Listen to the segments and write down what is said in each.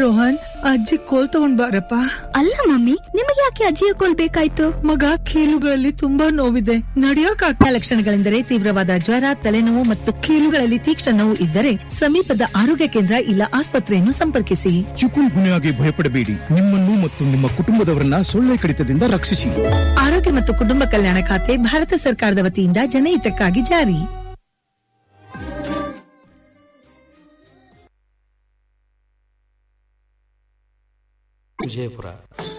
ರೋಹನ್ ಅಜ್ಜಿ ಕೋಲ್ ತಗೊಂಡ್ ಬಾರಪ್ಪ ಅಲ್ಲ ಮಮ್ಮಿ ನಿಮಗೆ ಯಾಕೆ ಅಜ್ಜಿಯ ಕೋಲ್ ಬೇಕಾಯ್ತು ಮಗ ಕೀಲುಗಳಲ್ಲಿ ತುಂಬಾ ನೋವಿದೆ ನಡಿಯಕ್ ಆಗ್ತಾ ಲಕ್ಷಣಗಳೆಂದರೆ ತೀವ್ರವಾದ ಜ್ವರ ತಲೆನೋವು ಮತ್ತು ಕೀಲುಗಳಲ್ಲಿ ತೀಕ್ಷ್ಣ ನೋವು ಇದ್ದರೆ ಸಮೀಪದ ಆರೋಗ್ಯ ಕೇಂದ್ರ ಇಲ್ಲ ಆಸ್ಪತ್ರೆಯನ್ನು ಸಂಪರ್ಕಿಸಿ ಚಿಕುನ್ ಗುಣೆಯಾಗಿ ಭಯಪಡಬೇಡಿ ನಿಮ್ಮನ್ನು ಮತ್ತು ನಿಮ್ಮ ಕುಟುಂಬದವರನ್ನ ಸೊಳ್ಳೆ ಕಡಿತದಿಂದ ರಕ್ಷಿಸಿ ಆರೋಗ್ಯ ಮತ್ತು ಕುಟುಂಬ ಕಲ್ಯಾಣ ಖಾತೆ ಭಾರತ ಸರ್ಕಾರದ ವತಿಯಿಂದ ಜನಹಿತಕ್ಕಾಗಿ ಜಾರಿ ವಿಜಯಪುರ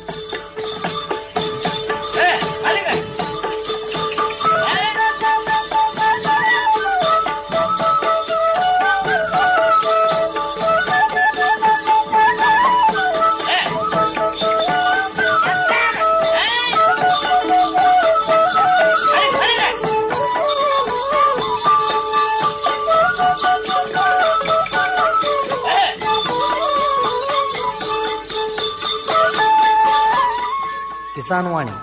ಕಿಸಾನ್ ವಾಣಿ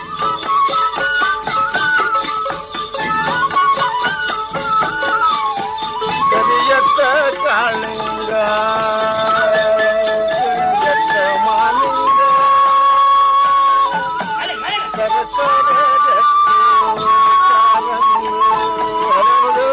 ಕರಿಯತ್ತ ಕಾಳಿಂಗ ಕರಿಯತ್ತ ಮಾಲಿಂಗ ಸರಸರ ರಕ್ತಿ ಕಾರಂಗಿ ಹರಡು.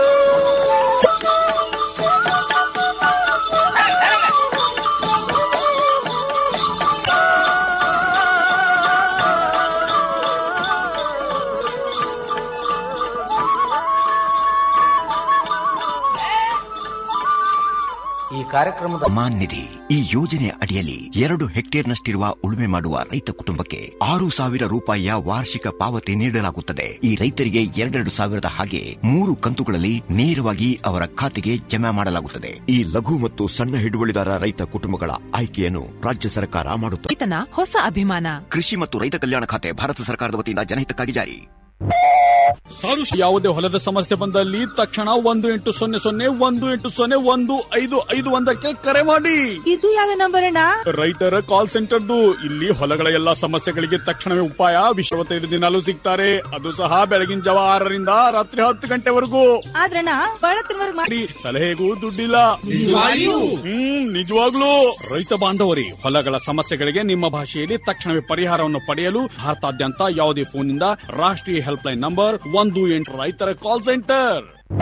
ಈ ಕಾರ್ಯಕ್ರಮದ ಮಾನ್ ನಿಧಿ ಈ ಯೋಜನೆ ಅಡಿಯಲ್ಲಿ ಎರಡು ಹೆಕ್ಟೇರ್ನಷ್ಟಿರುವ ಉಳುಮೆ ಮಾಡುವ ರೈತ ಕುಟುಂಬಕ್ಕೆ ಆರು ಸಾವಿರ ರೂಪಾಯಿಯ ವಾರ್ಷಿಕ ಪಾವತಿ ನೀಡಲಾಗುತ್ತದೆ ಈ ರೈತರಿಗೆ ಎರಡೆರಡು ಸಾವಿರದ ಹಾಗೆ ಮೂರು ಕಂತುಗಳಲ್ಲಿ ನೇರವಾಗಿ ಅವರ ಖಾತೆಗೆ ಜಮಾ ಮಾಡಲಾಗುತ್ತದೆ ಈ ಲಘು ಮತ್ತು ಸಣ್ಣ ಹಿಡುವಳಿದಾರ ರೈತ ಕುಟುಂಬಗಳ ಆಯ್ಕೆಯನ್ನು ರಾಜ್ಯ ಸರ್ಕಾರ ಮಾಡುತ್ತದೆ ರೈತನ ಹೊಸ ಅಭಿಮಾನ ಕೃಷಿ ಮತ್ತು ರೈತ ಕಲ್ಯಾಣ ಖಾತೆ ಭಾರತ ಸರ್ಕಾರದ ವತಿಯಿಂದ ಜನಹಿತಕ್ಕಾಗಿ ಜಾರಿ ಯಾವುದೇ ಹೊಲದ ಸಮಸ್ಯೆ ಬಂದಲ್ಲಿ ತಕ್ಷಣ ಒಂದು ಎಂಟು ಸೊನ್ನೆ ಸೊನ್ನೆ ಒಂದು ಎಂಟು ಸೊನ್ನೆ ಒಂದು ಐದು ಐದು ಒಂದಕ್ಕೆ ಕರೆ ಮಾಡಿ ಇದು ಯಾವ ನಂಬರ್ ಅಣ್ಣ ರೈತರ ಕಾಲ್ ಸೆಂಟರ್ದು ಇಲ್ಲಿ ಹೊಲಗಳ ಎಲ್ಲಾ ಸಮಸ್ಯೆಗಳಿಗೆ ತಕ್ಷಣವೇ ಉಪಾಯ ವಿಶ್ವವತ್ತೈದು ದಿನಾಲೂ ಸಿಗ್ತಾರೆ ಅದು ಸಹ ಬೆಳಗಿನ ಜಾವ ಆರರಿಂದ ರಾತ್ರಿ ಹತ್ತು ಗಂಟೆವರೆಗೂ ಆದ್ರಣ್ಣ ಬಳತ್ತಿನವರೆಗೆ ಮಾಡಿ ಮಾಡಿ ಸಲಹೆಗೂ ದುಡ್ಡಿಲ್ಲ ಹ್ಮ್ ನಿಜವಾಗ್ಲೂ ರೈತ ಬಾಂಧವರಿ ಹೊಲಗಳ ಸಮಸ್ಯೆಗಳಿಗೆ ನಿಮ್ಮ ಭಾಷೆಯಲ್ಲಿ ತಕ್ಷಣವೇ ಪರಿಹಾರವನ್ನು ಪಡೆಯಲು ಭಾರತಾದ್ಯಂತ ಯಾವುದೇ ಫೋನ್ನಿಂದ ರಾಷ್ಟ್ರೀಯ ಹೆಲ್ಪ್ ಲೈನ್ ನಂಬರ್ ಒಂದು ಎಂಟು ರೈತರ ಕಾಲ್ ಸೆಂಟರ್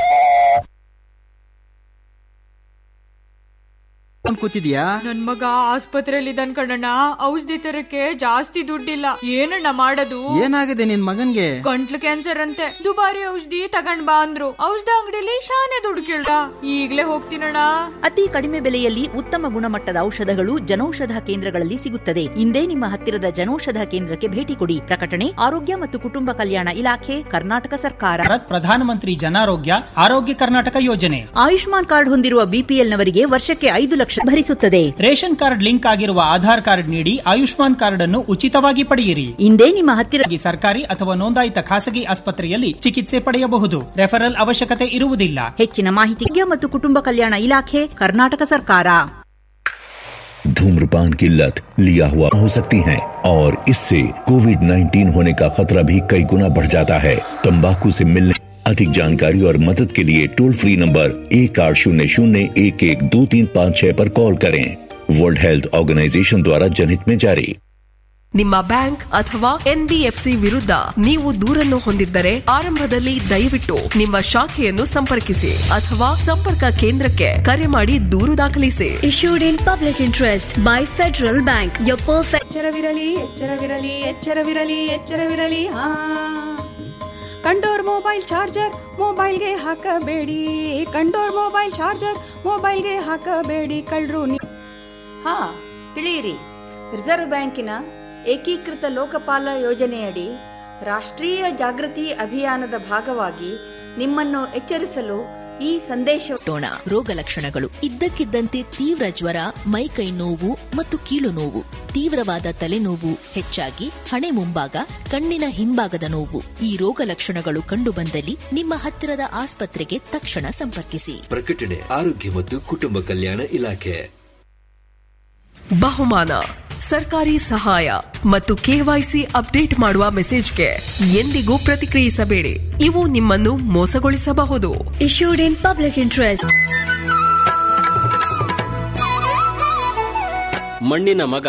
ಅನ್ಕೋತಿದ್ಯಾ ನನ್ ಮಗ ಆಸ್ಪತ್ರೆಯಲ್ಲಿ ಇದ್ದಾನ್ ಕಣಣ್ಣ ಔಷಧಿ ತರಕ್ಕೆ ಜಾಸ್ತಿ ದುಡ್ಡಿಲ್ಲ ಏನಣ್ಣ ಮಾಡೋದು ಏನಾಗಿದೆ ನಿನ್ ಮಗನ್ಗೆ ಗಂಟ್ಲು ಕ್ಯಾನ್ಸರ್ ಅಂತೆ ದುಬಾರಿ ಔಷಧಿ ತಗೊಂಡ್ ಬಾ ಅಂದ್ರು ಔಷಧ ಅಂಗಡಿಲಿ ಶಾನೆ ದುಡ್ಡು ಕೇಳ್ದ ಈಗ್ಲೇ ಹೋಗ್ತೀನಣ್ಣ ಅತಿ ಕಡಿಮೆ ಬೆಲೆಯಲ್ಲಿ ಉತ್ತಮ ಗುಣಮಟ್ಟದ ಔಷಧಗಳು ಜನೌಷಧ ಕೇಂದ್ರಗಳಲ್ಲಿ ಸಿಗುತ್ತದೆ ಇಂದೇ ನಿಮ್ಮ ಹತ್ತಿರದ ಜನೌಷಧ ಕೇಂದ್ರಕ್ಕೆ ಭೇಟಿ ಕೊಡಿ ಪ್ರಕಟಣೆ ಆರೋಗ್ಯ ಮತ್ತು ಕುಟುಂಬ ಕಲ್ಯಾಣ ಇಲಾಖೆ ಕರ್ನಾಟಕ ಸರ್ಕಾರ ಪ್ರಧಾನಮಂತ್ರಿ ಜನಾರೋಗ್ಯ ಆರೋಗ್ಯ ಕರ್ನಾಟಕ ಯೋಜನೆ ಆಯುಷ್ಮಾನ್ ಕಾರ್ಡ್ ಹೊಂದಿರುವ ಬಿಪಿಎಲ್ನವರಿಗೆ ವರ್ಷಕ್ಕೆ ಐದು ಲಕ್ಷ ಭರಿಸುತ್ತದೆ ರೇಷನ್ ಕಾರ್ಡ್ ಲಿಂಕ್ ಆಗಿರುವ ಆಧಾರ್ ಕಾರ್ಡ್ ನೀಡಿ ಆಯುಷ್ಮಾನ್ ಕಾರ್ಡ್ ಅನ್ನು ಉಚಿತವಾಗಿ ಪಡೆಯಿರಿ ಇಂದೇ ನಿಮ್ಮ ಹತ್ತಿರ ಸರ್ಕಾರಿ ಅಥವಾ ನೋಂದಾಯಿತ ಖಾಸಗಿ ಆಸ್ಪತ್ರೆಯಲ್ಲಿ ಚಿಕಿತ್ಸೆ ಪಡೆಯಬಹುದು ರೆಫರಲ್ ಅವಶ್ಯಕತೆ ಇರುವುದಿಲ್ಲ ಹೆಚ್ಚಿನ ಮಾಹಿತಿ ಆರೋಗ್ಯ ಮತ್ತು ಕುಟುಂಬ ಕಲ್ಯಾಣ ಇಲಾಖೆ ಕರ್ನಾಟಕ ಸರ್ಕಾರ धूम्रपान की लत लिया हुआ हो सकती है और इससे कोविड 19 होने का खतरा भी कई गुना बढ़ जाता है तंबाकू से मिलने अधिक जानकारी और मदद के लिए टोल फ्री नंबर एक आठ शून्य शून्य एक एक दो तीन पाँच छह पर कॉल करें वर्ल्ड हेल्थ ऑर्गेनाइजेशन द्वारा जनहित में जारी ನಿಮ್ಮ ಬ್ಯಾಂಕ್ ಅಥವಾ ಎನ್ಬಿಎಫ್ಸಿ ವಿರುದ್ಧ ನೀವು ದೂರನ್ನು ಹೊಂದಿದ್ದರೆ ಆರಂಭದಲ್ಲಿ ದಯವಿಟ್ಟು ನಿಮ್ಮ ಶಾಖೆಯನ್ನು ಸಂಪರ್ಕಿಸಿ ಅಥವಾ ಸಂಪರ್ಕ ಕೇಂದ್ರಕ್ಕೆ ಕರೆ ಮಾಡಿ ದೂರು ದಾಖಲಿಸಿ issued in public interest by Federal Bank. Your perfect ಎಚ್ಚರವಿರಲಿ ಎಚ್ಚರವಿರಲಿ ಎಚ್ಚರವಿರಲಿ ಎಚ್ಚರವಿರಲಿ ಹಾ ಕಂಡೋರ್ ಮೊಬೈಲ್ ಚಾರ್ಜರ್ ಮೊಬೈಲ್ಗೆ ಹಾಕಬೇಡಿ ಕಂಡೋರ್ ಮೊಬೈಲ್ ಚಾರ್ಜರ್ ಮೊಬೈಲ್ಗೆ ಹಾಕಬೇಡಿ ಕಳ್ರು ಹಾ ತಿಳಿಯಿರಿ ರಿಸರ್ವ್ ಬ್ಯಾಂಕಿನ ಏಕೀಕೃತ ಲೋಕಪಾಲ ಯೋಜನೆಯಡಿ ರಾಷ್ಟ್ರೀಯ ಜಾಗೃತಿ ಅಭಿಯಾನದ ಭಾಗವಾಗಿ ನಿಮ್ಮನ್ನು ಎಚ್ಚರಿಸಲು ಈ ಸಂದೇಶ ಟೋಣ ರೋಗ ಲಕ್ಷಣಗಳು ಇದ್ದಕ್ಕಿದ್ದಂತೆ ತೀವ್ರ ಜ್ವರ ಮೈಕೈ ನೋವು ಮತ್ತು ಕೀಲು ನೋವು ತೀವ್ರವಾದ ತಲೆನೋವು ಹೆಚ್ಚಾಗಿ ಹಣೆ ಮುಂಭಾಗ ಕಣ್ಣಿನ ಹಿಂಭಾಗದ ನೋವು ಈ ರೋಗ ಲಕ್ಷಣಗಳು ಕಂಡುಬಂದಲ್ಲಿ ನಿಮ್ಮ ಹತ್ತಿರದ ಆಸ್ಪತ್ರೆಗೆ ತಕ್ಷಣ ಸಂಪರ್ಕಿಸಿ ಪ್ರಕಟಣೆ ಆರೋಗ್ಯ ಮತ್ತು ಕುಟುಂಬ ಕಲ್ಯಾಣ ಇಲಾಖೆ ಬಹುಮಾನ ಸರ್ಕಾರಿ ಸಹಾಯ ಮತ್ತು ಕೆವೈಸಿ ಅಪ್ಡೇಟ್ ಮಾಡುವ ಮೆಸೇಜ್ಗೆ ಎಂದಿಗೂ ಪ್ರತಿಕ್ರಿಯಿಸಬೇಡಿ ಇವು ನಿಮ್ಮನ್ನು ಮೋಸಗೊಳಿಸಬಹುದು issued in public interest. ಮಣ್ಣಿನ ಮಗ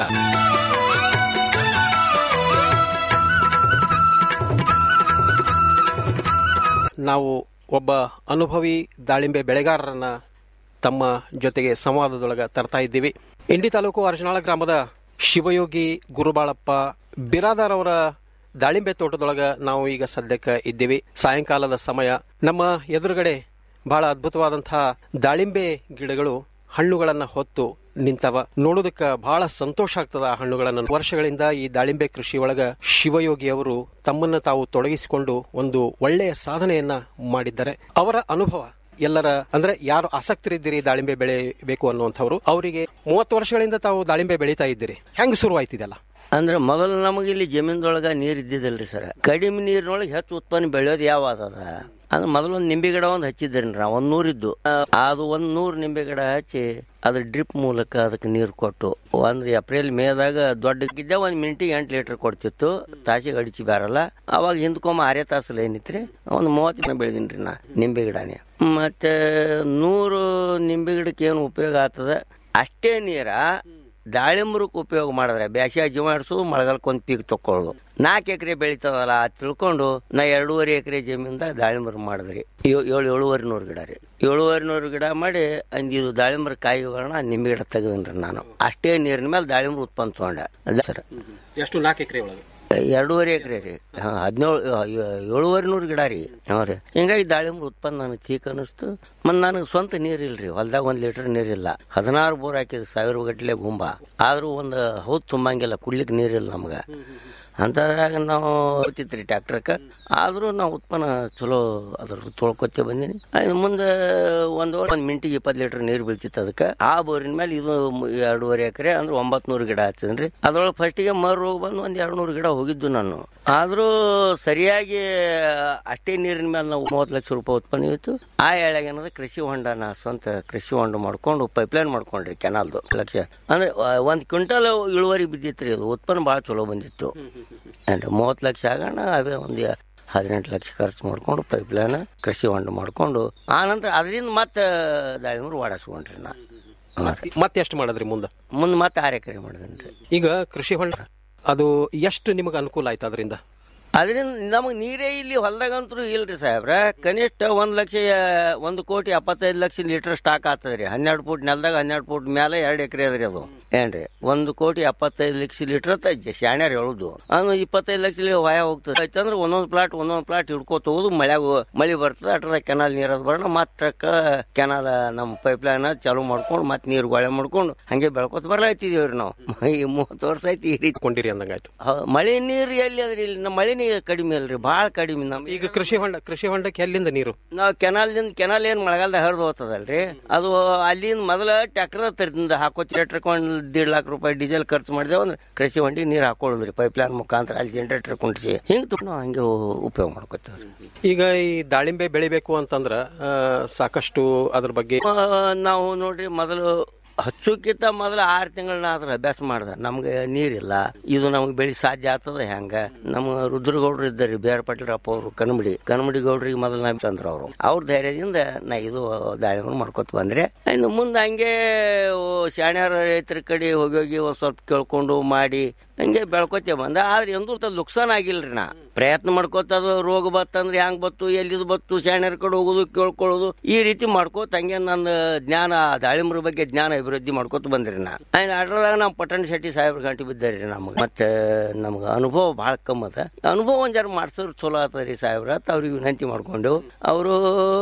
ನಾವು ಒಬ್ಬ ಅನುಭವಿ ದಾಳಿಂಬೆ ಬೆಳೆಗಾರರನ್ನ ತಮ್ಮ ಜೊತೆಗೆ ಸಂವಾದದೊಳಗ ತರ್ತಾ ಇದ್ದೀವಿ ಇಂಡಿ ತಾಲೂಕು ಅರ್ಜನಾಳ ಗ್ರಾಮದ ಶಿವಯೋಗಿ ಗುರುಬಾಳಪ್ಪ ಬಿರಾದಾರ್ ಅವರ ದಾಳಿಂಬೆ ತೋಟದೊಳಗ ನಾವು ಈಗ ಸದ್ಯಕ್ಕೆ ಇದ್ದೀವಿ ಸಾಯಂಕಾಲದ ಸಮಯ ನಮ್ಮ ಎದುರುಗಡೆ ಬಹಳ ಅದ್ಭುತವಾದಂತಹ ದಾಳಿಂಬೆ ಗಿಡಗಳು ಹಣ್ಣುಗಳನ್ನ ಹೊತ್ತು ನಿಂತವ ನೋಡೋದಕ್ಕ ಬಹಳ ಸಂತೋಷ ಆಗ್ತದ ಆ ಹಣ್ಣುಗಳನ್ನ ವರ್ಷಗಳಿಂದ ಈ ದಾಳಿಂಬೆ ಕೃಷಿ ಒಳಗ ಶಿವಯೋಗಿ ಅವರು ತಮ್ಮನ್ನ ತಾವು ತೊಡಗಿಸಿಕೊಂಡು ಒಂದು ಒಳ್ಳೆಯ ಸಾಧನೆಯನ್ನ ಮಾಡಿದ್ದಾರೆ ಅವರ ಅನುಭವ ಎಲ್ಲರ ಅಂದ್ರೆ ಯಾರು ಆಸಕ್ತರಿದ್ದೀರಿ ದಾಳಿಂಬೆ ಬೆಳೆಯಬೇಕು ಅನ್ನುವಂಥವ್ರು ಅವರಿಗೆ ಮೂವತ್ತು ವರ್ಷಗಳಿಂದ ತಾವು ದಾಳಿಂಬೆ ಬೆಳೀತಾ ಇದ್ದೀರಿ ಹೆಂಗ್ ಶುರುವಾಯ್ತಿದೆಲ್ಲ ಅಂದ್ರೆ ಮೊದಲು ನಮಗೆ ಇಲ್ಲಿ ಜಮೀನ್ದೊಳಗ ನೀರ್ ಇದ್ದಿದ್ದಲ್ರಿ ಸರ್ ಕಡಿಮೆ ನೀರಿನೊಳಗೆ ಹೆಚ್ಚು ಉತ್ಪನ್ನ ಬೆಳೆಯೋದು ಯಾವ ಅದ ಅಂದ್ರೆ ಮೊದಲು ಒಂದು ನಿಂಬೆ ಗಿಡ ಒಂದು ಹಚ್ಚಿದ್ರಿ ನಾವು ಒಂದ್ ನೂರಿದ್ದು ಆ, ಅದು ಒಂದ್ ನೂರು ನಿಂಬೆ ಗಿಡ ಹಚ್ಚಿ ಅದು ಡ್ರಿಪ್ ಮೂಲಕ ಅದಕ್ಕೆ ನೀರು ಕೊಟ್ಟು ಒಂದು ಏಪ್ರಿಲ್ ಮೇದಾಗ ದೊಡ್ಡಕ್ಕಿದ್ದ ಒಂದ್ ಮಿನಿಟಿಗೆ ಎಂಟು ಲೀಟರ್ ಕೊಡ್ತಿತ್ತು ತಾಸಿಗೆ ಅಡಿಚಿ ಬಾರಲ್ಲ ಅವಾಗ ಹಿಂದ್ಕೊಮ್ಮ ಆರೇ ತಾಸಲ್ಲಿ ಏನಿತ್ರಿ ಒಂದು ಮೂವತ್ತು ದಿನ ಬೆಳೆದಿನ್ರಿ ನಾ ನಿಂಬೆ ಗಿಡನೇ ಮತ್ತೆ ನೂರು ನಿಂಬೆ ಗಿಡಕ್ಕೆ ಏನು ಉಪಯೋಗ ಆಗ್ತದ ಅಷ್ಟೇ ನೀರ ದಾಳಿಂಬ್ರಕ್ಕೆ ಉಪಯೋಗ ಮಾಡಿದ್ರೆ ಬ್ಯಾಸಿಯಾಗ ಜೀವ ಆಡಿಸೋದು ಮಳೆಗಾಲಕ್ಕೆ ಒಂದು ಪೀಕ್ ತಕ್ಕೊಳ್ಳೋದು ನಾಲ್ಕು ಎಕರೆ ಬೆಳಿತದಲ್ಲ ಅದ್ ತಿಳ್ಕೊಂಡು ನಾ ಎರಡೂವರೆ ಎಕರೆ ಜಮೀನ್ದಾಗ ದಾಳಿಂಬ್ರ ಮಾಡಿದ್ರಿ ಏಳು ಏಳು ಏಳುವರೆ ನೂರು ಗಿಡ ರೀ ಏಳುವರೆ ನೂರು ಗಿಡ ಮಾಡಿ ಅಂದ್ ಇದು ದಾಳಿಂಬ್ರ ಕಾಯಿಗಳನ್ನ ನಿಂಬೆ ಗಿಡ ತೆಗೆದನ್ರಿ ನಾನು ಅಷ್ಟೇ ನೀರಿನ ಮೇಲೆ ದಾಳಿಂಬ್ರ ಉತ್ಪನ್ನ ತಗೊಂಡೆ ಅದ ಸರ್ ಎಷ್ಟು ನಾಲ್ಕು ಎಕರೆ ಒಳಗೆ ಎರಡೂವರೆ ಎಕರೆ ರೀ ಹಾ ಹದಿನೇಳು ಏಳುವರೆ ನೂರು ಗಿಡ ರೀ ಹ್ಞೂ ರೀ ಹಿಂಗಾಗಿ ದಾಳಿಂಬ್ರ ಉತ್ಪನ್ನ ನನಗೆ ತೀಕ್ ಅನಿಸ್ತು ಮತ್ತು ನನಗೆ ಸ್ವಂತ ನೀರಿಲ್ರಿ ಹೊಲ್ದಾಗ ಒಂದು ಲೀಟರ್ ನೀರಿಲ್ಲ ಹದಿನಾರು ಬೋರ್ ಹಾಕಿದ ಸಾವಿರ ಗಟ್ಟಲೆ ಗುಂಬ ಆದ್ರೂ ಒಂದು ಹೌದು ತುಂಬಂಗಿಲ್ಲ ಕುಡ್ಲಿಕ್ಕೆ ನೀರಿಲ್ಲ ನಮ್ಗೆ ಅಂತದ್ರಾಗ ನಾವು ಹೋಗ್ತಿತ್ರಿ ಟ್ಯಾಕ್ಟ್ರಕ್ಕೆ ಆದ್ರೂ ನಾವು ಉತ್ಪನ್ನ ಚಲೋ ಅದ್ರ ತೊಳ್ಕೊತ್ತೆ ಬಂದೀನಿ ಅಯ್ಯ ಮುಂದೆ ಒಂದು ಒಂದು ಮಿಂಟಿಗೆ ಇಪ್ಪತ್ತು ಲೀಟರ್ ನೀರು ಬೀಳ್ತಿತ್ತು ಅದಕ್ಕೆ ಆ ಬೋರಿನ ಮೇಲೆ ಇದು ಮ- ಎರಡೂವರೆ ಎಕರೆ ಅಂದ್ರೆ ಒಂಬತ್ತು ನೂರು ಗಿಡ ಹಚ್ಚಿದ್ರಿ ಅದ್ರೊಳಗೆ ಫಸ್ಟಿಗೆ ಮರು ರೋಗ ಬಂದು ಒಂದು ಎರಡು ನೂರು ಗಿಡ ಹೋಗಿದ್ದು ನಾನು ಆದ್ರೂ ಸರಿಯಾಗಿ ಅಷ್ಟೇ ನೀರಿನ ಮೇಲೆ ನಾವು ಮೂವತ್ತು ಲಕ್ಷ ರೂಪಾಯಿ ಉತ್ಪನ್ನ ಇತ್ತು ಆ ಎಳೆಗೆ ಏನದ ಕೃಷಿ ಹೊಂಡ ನಾ ಸ್ವಂತ ಕೃಷಿ ಹೊಂಡ ಮಾಡ್ಕೊಂಡು ಪೈಪ್ಲೈನ್ ಮಾಡ್ಕೊಂಡ್ರಿ ಕೆನಾಲ್ದು ಲಕ್ಷ ಅಂದ್ರೆ ಒಂದು ಕ್ವಿಂಟಲ್ ಇಳುವರಿ ಬಿದ್ದಿತ್ರಿ ಅದು ಉತ್ಪನ್ನ ಭಾಳ ಚಲೋ ಬಂದಿತ್ತು ಅಂದ್ರೆ ಮೂವತ್ತು ಲಕ್ಷ ಆಗೋಣ ಅವೇ ಒಂದು ಹದಿನೆಂಟು ಲಕ್ಷ ಖರ್ಚು ಮಾಡ್ಕೊಂಡು ಪೈಪ್ಲೈನ್ ಕೃಷಿ ಹೊಂಡ ಮಾಡ್ಕೊಂಡು ಆ ನಂತರ ಅದರಿಂದ ಮತ್ತೆ ದಾಳಿಂಬ್ರು ವಾಡಿಸ್ಕೊಂಡ್ರಿ ನಾ ಮತ್ತೆ ಎಷ್ಟು ಮಾಡಿದ್ರಿ ಮುಂದೆ ಮುಂದೆ ಮತ್ತೆ ಆರು ಎಕರೆ ಮಾಡಿದ್ರಿ ಈಗ ಕೃಷಿ ಹೊಂಡ ಅದು ಎಷ್ಟು ನಿಮಗೆ ಅನುಕೂಲ ಆಯ್ತು ಅದರಿಂದ ಅದರಿಂದ ನಮಗೆ ನೀರೇ ಇಲ್ಲಿ ಹೊಲ್ದಾಗಂತೂ ಇಲ್ರಿ ಸಾಹೇಬ್ರ ಕನಿಷ್ಠ ಒಂದ್ ಲಕ್ಷ ಒಂದು ಕೋಟಿ ಎಪ್ಪತ್ತೈದು ಲಕ್ಷ ಲೀಟರ್ ಸ್ಟಾಕ್ ಆಗ್ತದ್ರಿ ಹನ್ನೆರಡು ಫೂಟ್ ನೆಲದಾಗ ಹನ್ನೆರಡು ಫೂಟ್ ಮೇಲೆ ಎರಡು ಎಕರೆ ಅದ್ರಿ ಅದು ಏನ್ರಿ ಒಂದು ಕೋಟಿ ಎಪ್ಪತ್ತೈದು ಲಕ್ಷ ಲೀಟರ್ ಶಾಣ್ಯಾರ ಹೇಳುದು ಅದು ಇಪ್ಪತ್ತೈದು ಲಕ್ಷ ಲೀಟರ್ ವಾಯ ಹೋಗ್ತದೆ ಆಯ್ತಂದ್ರೆ ಒಂದೊಂದು ಪ್ಲಾಟ್ ಒಂದೊಂದು ಪ್ಲಾಟ್ ಹಿಡ್ಕೋತ ಹೋಗುದು ಮಳ್ಯಾಗ ಮಳಿ ಬರ್ತದೆ ಅಟ್ರದ ಕೆನಾಲ್ ನೀರದ್ ಬರೋಣ ಮತ್ತೆ ಕೆನಾಲ್ ನಮ್ಮ ಪೈಪ್ ಲೈನ್ ಚಾಲು ಮಾಡ್ಕೊಂಡು ಮತ್ತೆ ನೀರು ಗೊಳೆ ಮಾಡ್ಕೊಂಡು ಹಂಗೆ ಬೆಳ್ಕೊತ ಬರ್ಲಾಯ್ತಿದೀವ್ರಿ ನಾವು ಈ ಮೂವತ್ತು ವರ್ಷ ಆಯ್ತು ಈ ರೀತಿ ಕೊಂಡಿರಿ ಅಂದಂಗಾಯ್ತು ಹ- ಮಳೆ ನೀರು ಎಲ್ಲಿ ಅದ್ರಿ ಇಲ್ಲಿ ನಮ್ಮ ಮಳೆನೇ ಕಡಿಮೆ ಅಲ್ರಿ ಭಾಳ ಕಡಿಮೆ ನಮ್ ಈಗ ಕೃಷಿ ಹೊಂಡ ಕೃಷಿ ಹೊಂಡಕ್ಕೆ ಎಲ್ಲಿಂದ ನೀರು ನಾವು ಕೆನಾಲ್ದಿಂದ ಕೆನಾಲ್ ಏನ್ ಮಳೆಗಾಲದಾಗ ಹರಿದು ಹೋಗ್ತದಲ್ರಿ ಅದು ಅಲ್ಲಿಂದ ಮೊದಲ ಟ್ಯಾಕ್ಟರ್ ತರದಿಂದ ಹಾಕೋ ಟ್ರ್ಯಾಕ್ಟರ್ ದೇಡ್ ಲಾಖ ರೂಪಾಯಿ ಡೀಸೆಲ್ ಖರ್ಚು ಮಾಡಿದೆವು ಅಂದ್ರೆ ಕೃಷಿ ಹೊಂಡಿಗೆ ನೀರು ಹಾಕೊಳ್ಳೋದ್ರಿ ಪೈಪ್ ಲೈನ್ ಮುಖಾಂತರ ಅಲ್ಲಿ ಜನರೇಟರ್ ಕುಂಡಿಸಿ ಹಿಂಗ್ ತು- ನಾವು ಹಂಗೆ ಉ- ಉಪಯೋಗ ಮಾಡ್ಕೋತೇವ್ರಿ ಈಗ ಈ ದಾಳಿಂಬೆ ಬೆಳಿಬೇಕು ಅಂತಂದ್ರ ಆ, ಸಾಕಷ್ಟು ಅದ್ರ ಬಗ್ಗೆ ಆ, ನಾವು ನೋಡ್ರಿ ಮೊದಲು ಹಚ್ಚೋಕ್ಕಿಂತ ಮೊದಲು ಆರು ತಿಂಗಳನ್ನ ಅದ್ರ ಅಭ್ಯಾಸ ಮಾಡ್ದ ನಮ್ಗೆ ನೀರಿಲ್ಲ ಇದು ನಮ್ಗೆ ಬೆಳಿ ಸಾಧ್ಯ ಆಗ್ತದ ಹೆಂಗ ನಮ್ಮ ರುದ್ರಗೌಡ್ರು ಇದ್ದಾರಿ ಬೇರೆ ಪಾಟೀಲ್ರಪ್ಪ ಅವರು ಕನಮಡಿ ಕನಮಡಿ ಗೌಡ್ರಿಗೆ ಮೊದಲು ನಾ ತಂದ್ರು ಅವರು ಅವ್ರ ಧೈರ್ಯದಿಂದ ನಾ ಇದು ದಾಳಿಂಬೆ ಮಾಡ್ಕೊತ ಬಂದ್ರೆ ಇನ್ನು ಮುಂದೆ ಹಂಗೆ ಓ, ಶಾಣ್ಯಾರ ರೈತರ ಕಡೆ ಹೋಗಿ ಹೋಗಿ ಒಂದ್ ಸ್ವಲ್ಪ ಕೇಳ್ಕೊಂಡು ಮಾಡಿ ಹಂಗೆ ಬೆಳ್ಕೊತೇ ಬಂದ ಆದ್ರೆ ಎಂದೂ ತ ಲುಕ್ಸಾನ್ ಆಗಿಲ್ರಿ ನಾ ಪ್ರಯತ್ನ ಮಾಡ್ಕೋತ ಅದು ರೋಗ ಬತ್ತಂದ್ರೆ ಹೆಂಗ್ ಬತ್ತು ಎಲ್ಲಿದ್ ಬತ್ತು ಶಾಣ್ಯರ ಕಡೆ ಹೋಗೋದು ಕೇಳ್ಕೊಳ್ಳೋದು ಈ ರೀತಿ ಮಾಡ್ಕೋತ ಹಂಗೆ ನನ್ನ ಜ್ಞಾನ ದಾಳಿಂಬ್ರ ಬಗ್ಗೆ ಜ್ಞಾನ ಅಭಿವೃದ್ಧಿ ಮಾಡ್ಕೋತ ಬಂದ್ರಿ ನಾ ಅದ್ರದಾಗ ನಾವು ಪಟ್ಟಣ ಶೆಟ್ಟಿ ಸಾಹೇಬ್ರ ಗಂಟೆ ಬಿದ್ದಾರಿ ನಮ್ಗೆ ಮತ್ತೆ ನಮ್ಗೆ ಅನುಭವ ಭಾಳ ಕಮ್ಮಿ ಅದ ಅನುಭವ ಒಂದ್ ಜರ ಮಾಡ್ಸೋರು ಚಲೋ ಆತದ್ರಿ ಸಾಹೇಬ್ರ ಅಂತ ಅವ್ರಿಗೆ ವಿನಂತಿ ಮಾಡ್ಕೊಂಡು ಅವರು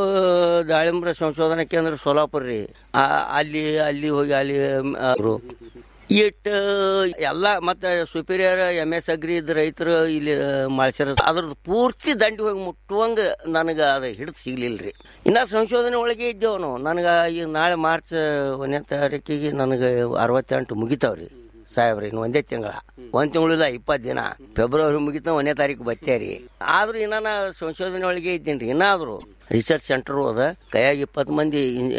ದಾಳಿಂಬ್ರ ಸಂಶೋಧನಾ ಕೇಂದ್ರ ಸೋಲಾಪುರ ರೀ ಆ, ಅಲ್ಲಿ ಅಲ್ಲಿ ಹೋಗಿ ಅಲ್ಲಿ ಅವರು ಇಟ್ ಎಲ್ಲ ಮತ್ತೆ ಸುಪೀರಿಯರ್ ಎಮ್ ಎಸ್ ಅಗ್ರಿ ಇದ್ ರೈತರು ಇಲ್ಲಿ ಮಾಡ್ಸ್ಯಾರ ಅದ್ರದ್ದು ಪೂರ್ತಿ ದಂಡಿ ಹೋಗಿ ಮುಟ್ಟುವಂಗ ನನಗೆ ಅದು ಹಿಡಿದು ಸಿಗ್ಲಿಲ್ರಿ ಇನ್ನ ಸಂಶೋಧನೆ ಒಳಗೆ ಇದ್ದೇವ್ ನಾವು ನನಗೆ ಈಗ ನಾಳೆ ಮಾರ್ಚ್ ಒಂದನೇ ತಾರೀಕಿಗೆ ನನಗೆ ಅರವತ್ತೆಂಟು ಮುಗಿತಾವ್ರಿ ಸಾಹೇಬ್ರಿ ಇನ್ನು ಒಂದೇ ತಿಂಗಳ ಒಂದ್ ತಿಂಗಳಿಲ್ಲ ಇಪ್ಪತ್ತು ದಿನ ಫೆಬ್ರವರಿ ಮುಗಿತ ಒಂದನೇ ತಾರೀಕು ಬತ್ತೇರಿ ಆದ್ರೂ ಇನ್ನ ನಾ ಸಂಶೋಧನೆ ಒಳಗೆ ಇದ್ದೀನಿ ಇನ್ನಾದ್ರು ರಿಸರ್ಚ್ ಸೆಂಟರ್ ಅದ ಕೈಯಾಗ ಇಪ್ಪತ್ತು ಮಂದಿ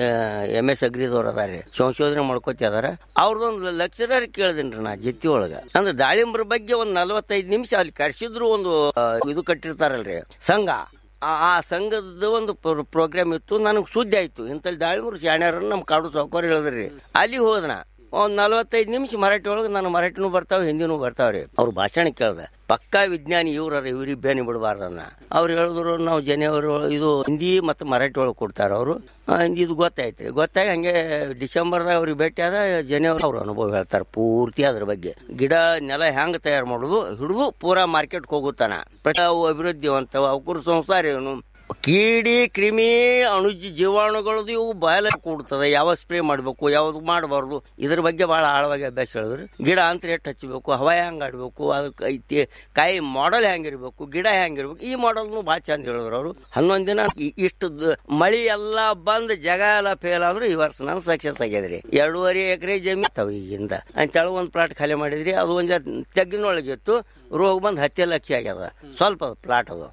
ಎಮ್ ಎಸ್ ಅಗ್ರಿದವ್ರು ಅದಾರೆ ಸಂಶೋಧನೆ ಮಾಡ್ಕೋತಿ ಅದಾರ ಅವ್ರದೊಂದು ಲೆಕ್ಚರರ್ ಕೇಳ್ದೇನ್ರಿ ನಾ ಜೊತೆ ಒಳಗ ಅಂದ್ರೆ ದಾಳಿಂಬ್ರ ಬಗ್ಗೆ ಒಂದ್ ನಲವತ್ತೈದು ನಿಮಿಷ ಅಲ್ಲಿ ಕರ್ಸಿದ್ರು ಒಂದು ಆ, ಇದು ಕಟ್ಟಿರ್ತಾರಲ್ರಿ ಸಂಘ ಆ- ಆ ಸಂಘದ ಒಂದು ಪ್ರೋಗ್ರಾಮ್ ಇತ್ತು ನನಗೆ ಸುದ್ದಿ ಆಯ್ತು ಇಂಥಲ್ಲಿ ದಾಳಿಂಬ್ರ ಶಾಣ್ಯಾರನ್ನ ನಮ್ಮ ಕಾಡು ಸಾವುಕಾರ ಹೇಳಿದ್ರಿ ಅಲ್ಲಿ ಹೋದನ ಒಂದ್ ನಲವತ್ತೈದು ನಿಮಿಷ ಮರಾಠಿ ಒಳಗೆ ನಾನು ಮರಾಠಿನೂ ಬರ್ತಾವ ಹಿಂದಿನೂ ಬರ್ತಾವ್ರಿ ಅವ್ರ ಭಾಷಣ ಕೇಳ್ದೆ ಪಕ್ಕಾ ವಿಜ್ಞಾನಿ ಇವ್ರ ಇವ್ರಿಗೆ ಬೇನಿ ಬಿಡಬಾರ್ದನ್ನ ಅವ್ರು ಹೇಳಿದ್ರು ನಾವು ಜನೆಯವರು ಇದು ಹಿಂದಿ ಮತ್ತು ಮರಾಠಿ ಒಳಗೆ ಕೊಡ್ತಾರ ಅವರು ಇದು ಗೊತ್ತಾಯ್ತ್ರಿ ಗೊತ್ತಾಗಿ ಹಂಗೆ ಡಿಸೆಂಬರ್ದಾಗ ಅವ್ರಿಗೆ ಭೇಟಿ ಆದ ಜನೆಯವರು ಅವ್ರ ಅನುಭವ ಹೇಳ್ತಾರೆ ಪೂರ್ತಿ ಅದ್ರ ಬಗ್ಗೆ ಗಿಡ ನೆಲ ಹೆಂಗ್ ತಯಾರು ಮಾಡೋದು ಹಿಡಿದು ಪೂರಾ ಮಾರ್ಕೆಟ್ಗೆ ಹೋಗುತ್ತಾನ ಪ್ರತಿ ಅವು ಅಭಿವೃದ್ಧಿವಂತವು ಅವಕುರ್ ಸಂಸಾರ ಏನು ಕೀಡಿ ಕ್ರಿಮಿ ಅಣುಜಿ ಜೀವಾಣುಗಳದ್ದು ಇವು ಬಾಯಲ ಕೂಡ್ತದೆ ಯಾವ ಸ್ಪ್ರೇ ಮಾಡಬೇಕು ಯಾವ್ದು ಮಾಡಬಾರ್ದು ಇದ್ರ ಬಗ್ಗೆ ಭಾಳ ಆಳವಾಗಿ ಅಭ್ಯಾಸ ಹೇಳಿದ್ರು ಗಿಡ ಅಂತ ಎಷ್ಟು ಹಚ್ಚಬೇಕು ಹವಾ ಹೆಂಗ್ ಆಡ್ಬೇಕು ಅದಕ್ಕೆ ಐತಿ ಕಾಯಿ ಮಾಡೆಲ್ ಹೆಂಗಿರ್ಬೇಕು ಗಿಡ ಹೆಂಗಿರ್ಬೇಕು ಈ ಮಾಡೆಲ್ನು ಭಾಳ ಚಂದ ಹೇಳಿದ್ರು ಅವರು ಹನ್ನೊಂದು ದಿನ ಇ- ಇಷ್ಟು ದ- ಮಳಿ ಎಲ್ಲ ಬಂದ್ ಜಗ ಎಲ್ಲ ಫೇಲ್ ಆದ್ರೂ ಈ ವರ್ಷ ನಾನು ಸಕ್ಸಸ್ ಆಗ್ಯದ್ರಿ ಎರಡೂವರೆ ಎಕರೆ ಜಮೀನ್ ತಾವ ಈಗಿಂದ ಅಂತೇಳಿ ಒಂದು ಪ್ಲಾಟ್ ಖಾಲಿ ಮಾಡಿದ್ರಿ ಅದು ಒಂದು ತೆಗ್ಗಿನೊಳಗಿತ್ತು ರೋಗ ಬಂದು ಹತ್ತೆ ಲಕ್ಷ ಆಗ್ಯದ ಸ್ವಲ್ಪ ಪ್ಲಾಟ್ ಅದು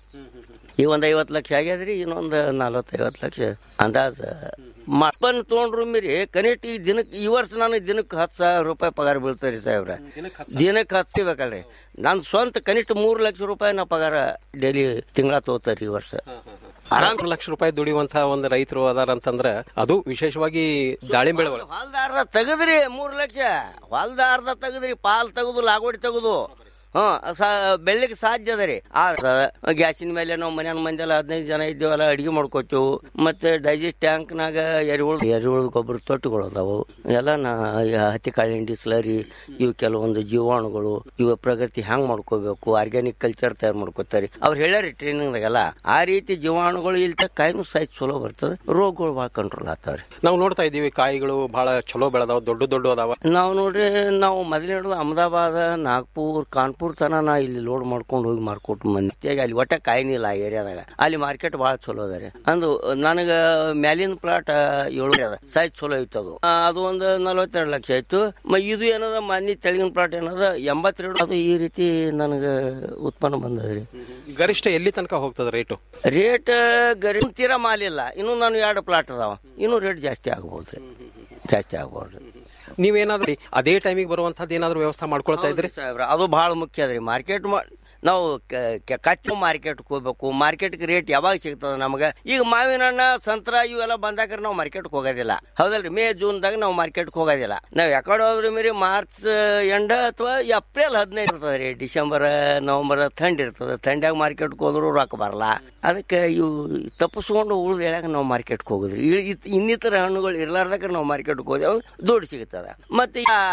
ಈ ಒಂದ್ ಐವತ್ತು ಲಕ್ಷ ಆಗ್ಯದ್ರಿ ಇನ್ನೊಂದು ನಲ್ವತ್ತೈವತ್ತು ಲಕ್ಷ ಅಂದಾಜ ಮಪ್ಪನ್ ತೊಗೊಂಡ್ರು ಮೀರಿ ಕನಿಷ್ಠ ಈ ದಿನಕ್ಕೆ ಈ ವರ್ಷ ನನಗೆ ದಿನಕ್ಕೆ ಹತ್ತು ಸಾವಿರ ರೂಪಾಯಿ ಪಗಾರ ಬೀಳ್ತಾರೆ ಸಾಹೇಬ್ರ ದಿನಕ್ಕೆ ಹಚ್ಚಿಬೇಕಲ್ರಿ ನಾನು ಸ್ವಂತ ಕನಿಷ್ಠ ಮೂರು ಲಕ್ಷ ರೂಪಾಯಿ ನಾ ಪಗಾರ ಡೈಲಿ ತಿಂಗಳ ತಗೋತಾರೆ ಈ ವರ್ಷ ಆರಾಮ್ ಲಕ್ಷ ರೂಪಾಯಿ ದುಡಿಯುವಂತಹ ಒಂದು ರೈತರು ಅದಾರ ಅಂತಂದ್ರ ಅದು ವಿಶೇಷವಾಗಿ ದಾಳಿಂಬೆ ಒಳಗೆ ಹೊಲ್ದ ಅರ್ಧ ತೆಗದ್ರಿ ಮೂರು ಲಕ್ಷ ಹೊಲ್ದ ಅರ್ಧ ತೆಗದ್ರಿ ಪಾಲ್ ತೆಗೆದು ಲಾಗೋಡಿ ತೆಗೆದು ಹ್ಮ್ ಸಾ ಬೆಳ್ಳಿಗೆ ಸಾಧ್ಯ ಅದ ರೀ ಗ್ಯಾಸಿನ ಮೇಲೆ ನಾವು ಮನ್ಯಾನ ಮಂದಿಲ್ಲ ಹದಿನೈದು ಜನ ಇದ್ದೇವಲ್ಲ ಅಡಿಗೆ ಮಾಡ್ಕೋತೀವಿ ಮತ್ತೆ ಡೈಜೆಸ್ಟ್ ಟ್ಯಾಂಕ್ನಾಗ ಎರಿಹುಳು ಎರಿಹುಳು ಗೊಬ್ಬರ ತೊಟ್ಟುಗಳು ಅದಾವು ಎಲ್ಲ ನಾ ಈ ಹತ್ತಿ ಕಾಳಿಂಡಿ ಸ್ಲರಿ ಇವು ಕೆಲವೊಂದು ಜೀವಾಣುಗಳು ಇವ ಪ್ರಗತಿ ಹ್ಯಾಂಗ್ ಮಾಡ್ಕೋಬೇಕು ಆರ್ಗ್ಯಾನಿಕ್ ಕಲ್ಚರ್ ತಯಾರು ಮಾಡ್ಕೋತಾರೆ ಅವ್ರು ಹೇಳ್ಯಾರಿ ಟ್ರೈನಿಂಗ್ದಾಗೆಲ್ಲ ಆ ರೀತಿ ಜೀವಾಣುಗಳು ಇಲ್ತ ಕಾಯಿನೂ ಸೈಜ್ ಚಲೋ ಬರ್ತದೆ ರೋಗಗಳು ಭಾಳ ಕಂಟ್ರೋಲ್ ಆಗ್ತಾವ್ರಿ ನಾವು ನೋಡ್ತಾ ಇದೀವಿ ಕಾಯಿಗಳು ಬಹಳ ಚಲೋ ಬೆಳೆದಾವ ದೊಡ್ಡ ದೊಡ್ಡ ಅದಾವ ನಾವು ನೋಡ್ರಿ ನಾವು ಮೊದಲು ಹಿಡಿದು ಅಹಮದಾಬಾದ್ ನಾಗ್ಪುರ್ ಕಾನ್ಪುರ್ ತನ ನಾ ಇಲ್ಲಿ ಲೋಡ್ ಮಾಡ್ಕೊಂಡು ಹೋಗಿ ಮಾರ್ಕೊಟ್ಟು ಮಂದಿಯಾಗಿ ಅಲ್ಲಿ ಒಟ್ಟ ಕಾಯಿನಿಲ್ಲ ಆ ಏರಿಯಾದಾಗ ಅಲ್ಲಿ ಮಾರ್ಕೆಟ್ ಭಾಳ ಚಲೋ ಅದ ರೀ ಅಂದು ನನಗ ಮ್ಯಾಲಿನ ಪ್ಲಾಟ್ ಏಳು ಅದ ಸೈಜ್ ಚಲೋ ಐತೆ ಅದು ಆ, ಅದು ಒಂದು ನಲವತ್ತೆರಡು ಲಕ್ಷ ಆಯ್ತು ಮ ಇದು ಏನದ ಮನಿ ತೆಳಗಿನ ಪ್ಲಾಟ್ ಏನದ ಎಂಬತ್ತೆರಡು ಅದು ಈ ರೀತಿ ನನಗೆ ಉತ್ಪನ್ನ ಬಂದದ್ರಿ ಗರಿಷ್ಠ ಎಲ್ಲಿ ತನಕ ಹೋಗ್ತದ ರೇಟು ರೇಟ್ ಗರಿ ತೀರಾ ಮಾಲಿಲ್ಲ ಇನ್ನು ನಾನು ಎರಡು ಪ್ಲಾಟ್ ಅದಾವ ಇನ್ನು ರೇಟ್ ಜಾಸ್ತಿ ಆಗ್ಬೋದು ಜಾಸ್ತಿ ಆಗ್ಬೋದು ನೀವೇನಾದ್ರೂ ಅದೇ ಟೈಮಿಗೆ ಬರುವಂತದ್ದು ಏನಾದ್ರು ವ್ಯವಸ್ಥೆ ಮಾಡ್ಕೊಳ್ತಾ ಇದ್ರಿ ಸಾಹೇಬ್ರ ಅದು ಭಾಳ ಮುಖ್ಯ ಅದ್ರಿ ಮಾರ್ಕೆಟ್ ನಾವು ಕಚ್ಚು ಮಾರ್ಕೆಟ್ಗೆ ಹೋಗ್ಬೇಕು ಮಾರ್ಕೆಟ್ಗೆ ರೇಟ್ ಯಾವಾಗ ಸಿಗ್ತದ ನಮಗೆ ಈಗ ಮಾವಿನ ಹಣ್ಣ ಸಂತ್ರ ಇವೆಲ್ಲ ಬಂದಾಗ ನಾವು ಮಾರ್ಕೆಟ್ಗೆ ಹೋಗೋದಿಲ್ಲ ಹೌದಲ್ರಿ ಮೇ ಜೂನ್ದಾಗ ನಾವು ಮಾರ್ಕೆಟ್ಗೆ ಹೋಗೋದಿಲ್ಲ ನಾವು ಯಾಕಡೆ ಹೋದ್ರಿ ಮೇರಿ ಮಾರ್ಚ್ ಎಂಡ ಅಥವಾ ಏಪ್ರಿಲ್ ಹದಿನೈದು ಇರ್ತದೆ ರೀ ಡಿಸೆಂಬರ್ ನವೆಂಬರ್ ಥಂಡಿ ಇರ್ತದೆ ಥಂಡ್ಯಾಗ ಮಾರ್ಕೆಟ್ಗೆ ಹೋದ್ರು ರೊಕ್ಕ ಬರಲ್ಲ ಅದಕ್ಕೆ ಇವು ತಪ್ಪಿಸ್ಕೊಂಡು ಉಳಿದ ಹೇಳಾಗ ನಾವು ಮಾರ್ಕೆಟ್ಗೆ ಹೋಗುದ್ರಿ ಇಳ್- ಇತ್- ಇನ್ನಿತರ ಹಣ್ಣುಗಳು ಇರ್ಲಾರ್ದಾಗ ನಾವು ಮಾರ್ಕೆಟ್ಗೆ ಹೋದೆವು ದುಡ್ಡು ಸಿಗ್ತದ ಮತ್ತೆ ಆ,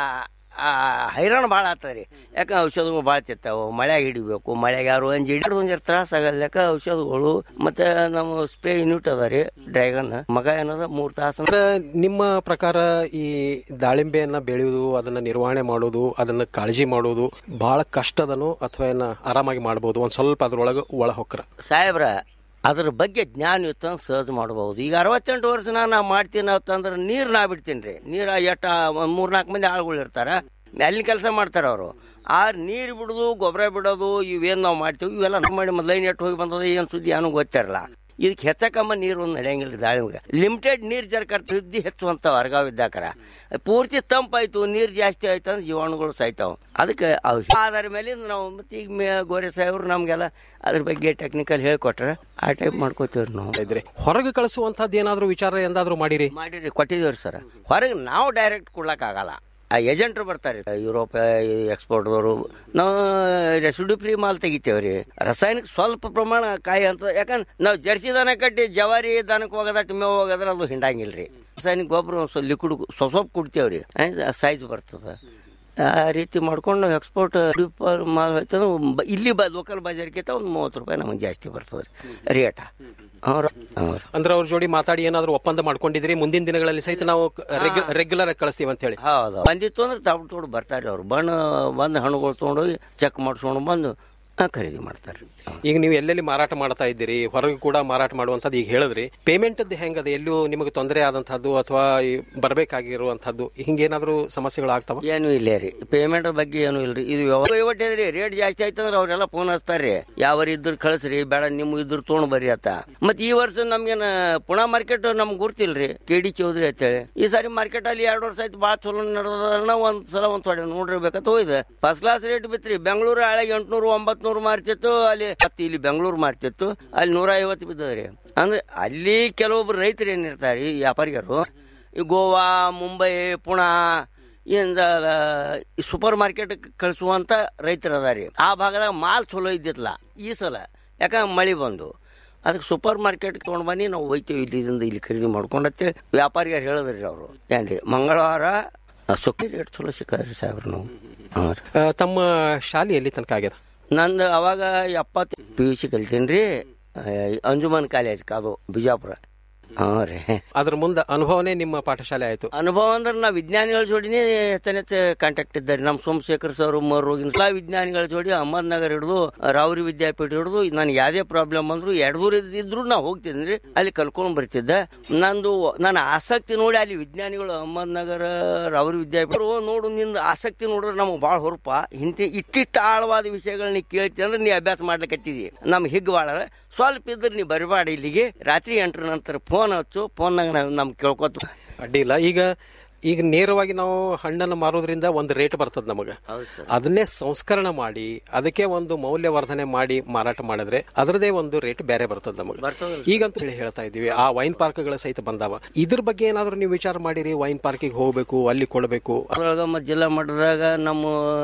ಆ, ಹೈರಾಣ ಭಾಳ ಆಗ್ತದೆ ರೀ ಯಾಕೆ ಔಷಧಗಳು ಭಾಳ ತಿರ್ತಾವೆ ಮಳೆಯಾಗ ಹಿಡಿಬೇಕು ಮಳೆಗೆ ಯಾರು ಅಂಜಿ ಹಿಡಿದು ಒಂಜರ ತ್ರಾಸ ಆಗಲ್ಲ ಯಾಕೆ ಔಷಧಗಳು ಮತ್ತೆ ನಮ್ಮ ಸ್ಪ್ರೇ ಯೂನಿಟ್ ಅದ ರೀ ಡ್ರ್ಯಾಗನ್ ಮಗ ಏನದ ಮೂರ್ ತಾಸು ಅಂದ್ರೆ ನಿಮ್ಮ ಪ್ರಕಾರ ಈ ದಾಳಿಂಬೆಯನ್ನ ಬೆಳೆಯುವುದು ಅದನ್ನ ನಿರ್ವಹಣೆ ಮಾಡೋದು ಅದನ್ನ ಕಾಳಜಿ ಮಾಡೋದು ಬಹಳ ಕಷ್ಟದನು ಅಥವಾ ಏನ ಆರಾಮಾಗಿ ಮಾಡಬಹುದು ಒಂದ್ ಸ್ವಲ್ಪ ಅದ್ರೊಳಗೆ ಒಳ ಹೊಕ್ರ ಸಾಹೇಬ್ರ ಅದ್ರ ಬಗ್ಗೆ ಜ್ಞಾನ ಇತ್ತು ಅಂತ ಸಹಜ ಮಾಡಬಹುದು ಈಗ ಅರವತ್ತೆಂಟು ವರ್ಷ ನಾ ಮಾಡ್ತೀನಿ ಅಂತಂದ್ರೆ ನೀರು ನಾ ಬಿಡ್ತೀನಿ ರೀ ನೀರು ಎಟ್ಟ ಮೂರ್ನಾಲ್ಕು ಮಂದಿ ಆಳುಗಳು ಇರ್ತಾರ ಅಲ್ಲಿನ ಕೆಲಸ ಮಾಡ್ತಾರ ಅವರು ಆ ನೀರು ಬಿಡೋದು ಗೊಬ್ಬರ ಬಿಡೋದು ಇವೇನು ನಾವು ಮಾಡ್ತೀವಿ ಇವೆಲ್ಲ ನಮ್ಮ ಮಾಡಿ ಮೊದಲೈನ್ ಎಟ್ಟು ಹೋಗಿ ಬಂದದ ಏನು ಸುದ್ದಿ ಏನೂ ಗೊತ್ತಿರಲ್ಲ ಇದಕ್ಕೆ ಹೆಚ್ಚಕಮ್ಮ ನೀರು ಒಂದು ನಡೆಯಂಗಿಲ್ಲ ದಾಳಿಂಬೆ ಲಿಮಿಟೆಡ್ ನೀರು ಜರ್ಕ ವೃದ್ಧಿ ಹೆಚ್ಚುವಂತ ವರ್ಗಾವ್ ಇದ್ದಾಕರ ಪೂರ್ತಿ ತಂಪಾಯ್ತು ನೀರು ಜಾಸ್ತಿ ಆಯ್ತು ಅಂದ್ರೆ ಜೀವಾಣುಗಳು ಸಾಯ್ತಾವ ಅದಕ್ಕೆ ಔಷಧ ಆಧಾರ ಮೇಲೆ ನಾವು ಮತ್ತೆ ಈಗ ಮೇ ಗೋರೆ ಸಾಹೇಬ್ರು ನಮಗೆಲ್ಲ ಅದ್ರ ಬಗ್ಗೆ ಟೆಕ್ನಿಕಲ್ ಹೇಳ್ಕೊಟ್ರೆ ಆ ಟೈಪ್ ಮಾಡ್ಕೋತೀವ್ರಿ ನಾವು ಇದ್ರಿ ಹೊರಗೆ ಕಳಿಸುವಂತದ್ದು ಏನಾದ್ರು ವಿಚಾರ ಎಂದಾದ್ರೂ ಮಾಡಿರಿ ಮಾಡಿರಿ ಕೊಟ್ಟಿದ್ದೀವ್ರಿ ಸರ್ ಹೊರಗೆ ನಾವು ಡೈರೆಕ್ಟ್ ಕೊಡ್ಲಕ್ ಆಗಲ್ಲ ಆ ಏಜೆಂಟ್ರು ಬರ್ತಾರೆ ಯುರೋಪ್ ಎಕ್ಸ್ಪೋರ್ಟ್ದವರು ನಾವು ರೆಸಿಡ್ಯೂ ಫ್ರೀ ಮಾಲ್ ತೆಗಿತೇವ್ರಿ ರಾಸಾಯನಿಕ ಸ್ವಲ್ಪ ಪ್ರಮಾಣ ಕಾಯಿ ಅಂತ ಯಾಕಂದ್ರೆ ನಾವು ಜರ್ಸಿ ದನ ಕಟ್ಟಿ ಜವಾರಿ ದನಕ್ಕೆ ಹೋಗೋದಟ್ಟು ಮೇವು ಹೋಗೋದ್ರೆ ಅದು ಹಿಂಡಂಗಿಲ್ರಿ ರಾಸಾಯನಿಕ ಗೊಬ್ಬರ ಒಂದು ಸ್ವಲ್ಪ ಲಿಕ್ವಿಡ್ ಸ್ವಲ್ಪ ಕುಡ್ತೇವ್ರಿ ಸೈಜ್ ಬರ್ತದೆ ಆ ರೀತಿ ಮಾಡ್ಕೊಂಡು ನಾವು ಎಕ್ಸ್ಪೋರ್ಟ್ ಮಾಲ್ ಹೋಯ್ತಂದ್ರೆ ಬ- ಇಲ್ಲಿ ಬ ಲೋಕಲ್ ಬಜಾರ್ಗಿಂತ ಒಂದು ಮೂವತ್ತು ರೂಪಾಯಿ ನಮಗೆ ಜಾಸ್ತಿ ಬರ್ತದೆ ರೇಟ ಅವ್ರ ಅವ್ರ ಅಂದ್ರೆ ಅವ್ರ ಜೋಡಿ ಮಾತಾಡಿ ಏನಾದ್ರು ಒಪ್ಪಂದ ಮಾಡ್ಕೊಂಡಿದ್ರಿ ಮುಂದಿನ ದಿನಗಳಲ್ಲಿ ಸಹಿತ ನಾವು ರೆಗ್ಯುಲರ್ ಆಗಿ ಕಳಿಸ್ತೀವಿ ಅಂತ ಹೇಳಿ ಹೌದು ಬಂದಿತ್ತು ಅಂದ್ರೆ ತಾವು ತೊಗೊಂಡು ಬರ್ತಾರೆ ಅವ್ರು ಬಣ್ಣ ಬಂದು ಹಣ್ಣುಗಳು ತೊಗೊಂಡೋಗಿ ಚೆಕ್ ಮಾಡಿಸ್ಕೊಂಡು ಬಂದು ಆ, ಖರೀದಿ ಮಾಡ್ತಾರೆ ಈಗ ನೀವು ಎಲ್ಲೆಲ್ಲಿ ಮಾರಾಟ ಮಾಡ್ತಾ ಇದ್ದೀರಿ ಹೊರಗೆ ಕೂಡ ಮಾರಾಟ ಮಾಡುವಂತದ್ದು ಈಗ ಹೇಳಿದ್ರಿ ಪೇಮೆಂಟ್ ಹೆಂಗದ ಎಲ್ಲೂ ನಿಮಗೆ ತೊಂದರೆ ಆದಂತಹದ್ದು ಅಥವಾ ಈ ಬರ್ಬೇಕಾಗಿರುವಂತಹದ್ದು ಹಿಂಗೇನಾದ್ರೂ ಸಮಸ್ಯೆಗಳು ಆಗ್ತಾವ ಏನು ಇಲ್ಲ ರೀ ಪೇಮೆಂಟ್ ಬಗ್ಗೆ ಏನು ಇಲ್ರಿ ಇದು ವಹಿವಾಟ್ ಇದ್ರಿ ರೇಟ್ ಜಾಸ್ತಿ ಆಯ್ತು ಅಂದ್ರೆ ಅವರೆಲ್ಲ ಫೋನ್ ಹಚ್ತಾರ್ರಿ ಯಾವ ಇದ್ರು ಕಳಿಸ್ರಿ ಬೇಡ ನಿಮ್ ಇದ್ರು ತೊಗೊಂಡ್ ಬರ್ರಿ ಅಂತ ಮತ್ ಈ ವರ್ಷ ನಮ್ಗೇನ ಪುಣಾ ಮಾರ್ಕೆಟ್ ನಮ್ಗೆ ಗುರ್ತಿಲ್ರಿ ಕೆ ಡಿ ಚೌಧರಿ ಅಂತೇಳಿ ಈ ಸಾರಿ ಮಾರ್ಕೆಟ್ ಅಲ್ಲಿ ಎರಡು ವರ್ಷ ಆಯ್ತು ಭಾಳ ಚಲೋ ನಡೆದ ಒಂದ್ ಸಲ ಒಂದ್ ತೊಡೆ ನೋಡಿರ್ಬೇಕಂತ ಹೋಯ್ದೆ ಫಸ್ಟ್ ಕ್ಲಾಸ್ ರೇಟ್ ಬಿತ್ರಿ ಬೆಂಗಳೂರು ಹಳೆ ಎಂಟ್ನೂರು ಒಂಬತ್ನೂರು ಮಾರ್ತಿತ್ತು ಅಲ್ಲಿ ಹತ್ತು ಇಲ್ಲಿ ಬೆಂಗಳೂರು ಮಾರ್ತಿತ್ತು ಅಲ್ಲಿ ನೂರ ಐವತ್ತು ಬಿದ್ದದ್ರಿ ಅಂದ್ರೆ ಅಲ್ಲಿ ಕೆಲವೊಬ್ರು ರೈತರು ಏನಿರ್ತಾರೆ ಈ ವ್ಯಾಪಾರಿಗರು ಈ ಗೋವಾ ಮುಂಬೈ ಪುಣಾ ಇಂದ ಸೂಪರ್ ಮಾರ್ಕೆಟ್ ಕಳಿಸುವಂತ ರೈತರು ಅದಾರಿ ಆ ಭಾಗದಾಗ ಮಾಲ್ ಚಲೋ ಇದ್ದಿತ್ತಲ್ಲ ಈ ಸಲ ಯಾಕಂದ್ರೆ ಮಳೆ ಬಂದು ಅದಕ್ಕೆ ಸೂಪರ್ ಮಾರ್ಕೆಟ್ ತೊಗೊಂಡು ಬನ್ನಿ ನಾವು ಹೋಯ್ತೀವಿ ಇಲ್ಲಿಂದ ಇಲ್ಲಿ ಖರೀದಿ ಮಾಡ್ಕೊಂಡತ್ತೇಳಿ ವ್ಯಾಪಾರಿಗಾರು ಹೇಳಿದ್ರಿ ಅವರು ಏನ್ರಿ ಮಂಗಳವಾರ ಸೊಕ್ಕಿ ರೇಟ್ ಚಲೋ ಸಿಕ್ಕದ್ರಿ ಸಾಹೇಬ್ರ ನಾವು ಹಾಂ ರೀ ಆ, ತಮ್ಮ ಶಾಲೆ ಎಲ್ಲಿ ತನಕ ಆಗ್ಯದ ನಂದು ಅವಾಗ ಎಪ್ಪತ್ತು ಪಿ ಯು ಸಿ ಕಲಿತೀನಿ ರೀ ಅಂಜುಮನ್ ಕಾಲೇಜ್ ಅದು ಬಿಜಾಪುರ ಹಾಂ ರೀ ಅದ್ರ ಮುಂದೆ ಅನುಭವನೇ ನಿಮ್ಮ ಪಾಠಶಾಲೆ ಆಯ್ತು ಅನುಭವ ಅಂದ್ರೆ ನಾವು ವಿಜ್ಞಾನಿಗಳ ಜೋಡಿನೇ ಹೆಚ್ಚು ಕಾಂಟ್ಯಾಕ್ಟ್ ಇದ್ದಾರೆ ನಮ್ಮ ಸೋಮಶೇಖರ್ ಸರ್ ಮರೋಗಿನ ಎಲ್ಲ ವಿಜ್ಞಾನಿಗಳ ಜೋಡಿ ಅಹಮದ್ನಗರ್ ಹಿಡಿದು ರಾವ್ರಿ ವಿದ್ಯಾಪೀಠ ಹಿಡಿದು ನನಗೆ ಯಾವುದೇ ಪ್ರಾಬ್ಲಮ್ ಅಂದ್ರು ಎರಡು ದೂರ ಇದ್ರು ನಾ ಹೋಗ್ತಿದ್ದೀನಿ ರೀ ಅಲ್ಲಿ ಕಲ್ಕೊಂಡು ಬರ್ತಿದ್ದೆ ನಂದು ನನ್ನ ಆಸಕ್ತಿ ನೋಡಿ ಅಲ್ಲಿ ವಿಜ್ಞಾನಿಗಳು ಅಹಮದ್ನಗರ ರಾವ್ರಿ ವಿದ್ಯಾಪೀಠ ಅವ್ರು ನೋಡು ನಿಂದು ಆಸಕ್ತಿ ನೋಡಿದ್ರೆ ನಮಗೆ ಭಾಳ ಹೊರಪ ಇಂಥ ಇಟ್ಟಿಟ್ಟು ಆಳವಾದ ವಿಷಯಗಳನ್ನ ಕೇಳ್ತಿ ಅಂದ್ರೆ ನೀ ಅಭ್ಯಾಸ ಮಾಡ್ಲಿಕ್ಕತ್ತಿದಿ ನಮ್ಗೆ ಹಿಗ್ ಭಾಳ ಅದ. ಸ್ವಲ್ಪ ಇದ್ರೆ ನೀ ಬರಬೇಡ ಇಲ್ಲಿಗೆ ರಾತ್ರಿ ಎಂಟರ ನಂತರ ಫೋನ್ ಹಚ್ಚು ಫೋನ್ನಾಗ ನಾವು ನಮ್ಗೆ ಕೇಳ್ಕೊತ ಅಡ್ಡಿ ಇಲ್ಲ ಈಗ ಈಗ ನೇರವಾಗಿ ನಾವು ಹಣ್ಣನ್ನು ಮಾರೋದ್ರಿಂದ ಒಂದು ರೇಟ್ ಬರ್ತದ ನಮಗ ಅದನ್ನೇ ಸಂಸ್ಕರಣ ಮಾಡಿ ಅದಕ್ಕೆ ಒಂದು ಮೌಲ್ಯವರ್ಧನೆ ಮಾಡಿ ಮಾರಾಟ ಮಾಡಿದ್ರೆ ಅದರದೇ ಒಂದು ರೇಟ್ ಬೇರೆ ಬರ್ತದ ನಮಗೆ ಈಗಂತ ಹೇಳಿ ಹೇಳ್ತಾ ಇದೀವಿ ಆ ವೈನ್ ಪಾರ್ಕ್ಗಳ ಸಹಿತ ಬಂದಾವ ಇದ್ರ ಬಗ್ಗೆ ಏನಾದ್ರು ನೀವು ವಿಚಾರ ಮಾಡಿರಿ ವೈನ್ ಪಾರ್ಕಿಗೆ ಹೋಗ್ಬೇಕು ಅಲ್ಲಿ ಕೊಡಬೇಕು ಅದ್ರೊಳಗ ಮತ್ತು ಜಿಲ್ಲಾ ಮಟ್ಟದಾಗ ನಮ್ಮ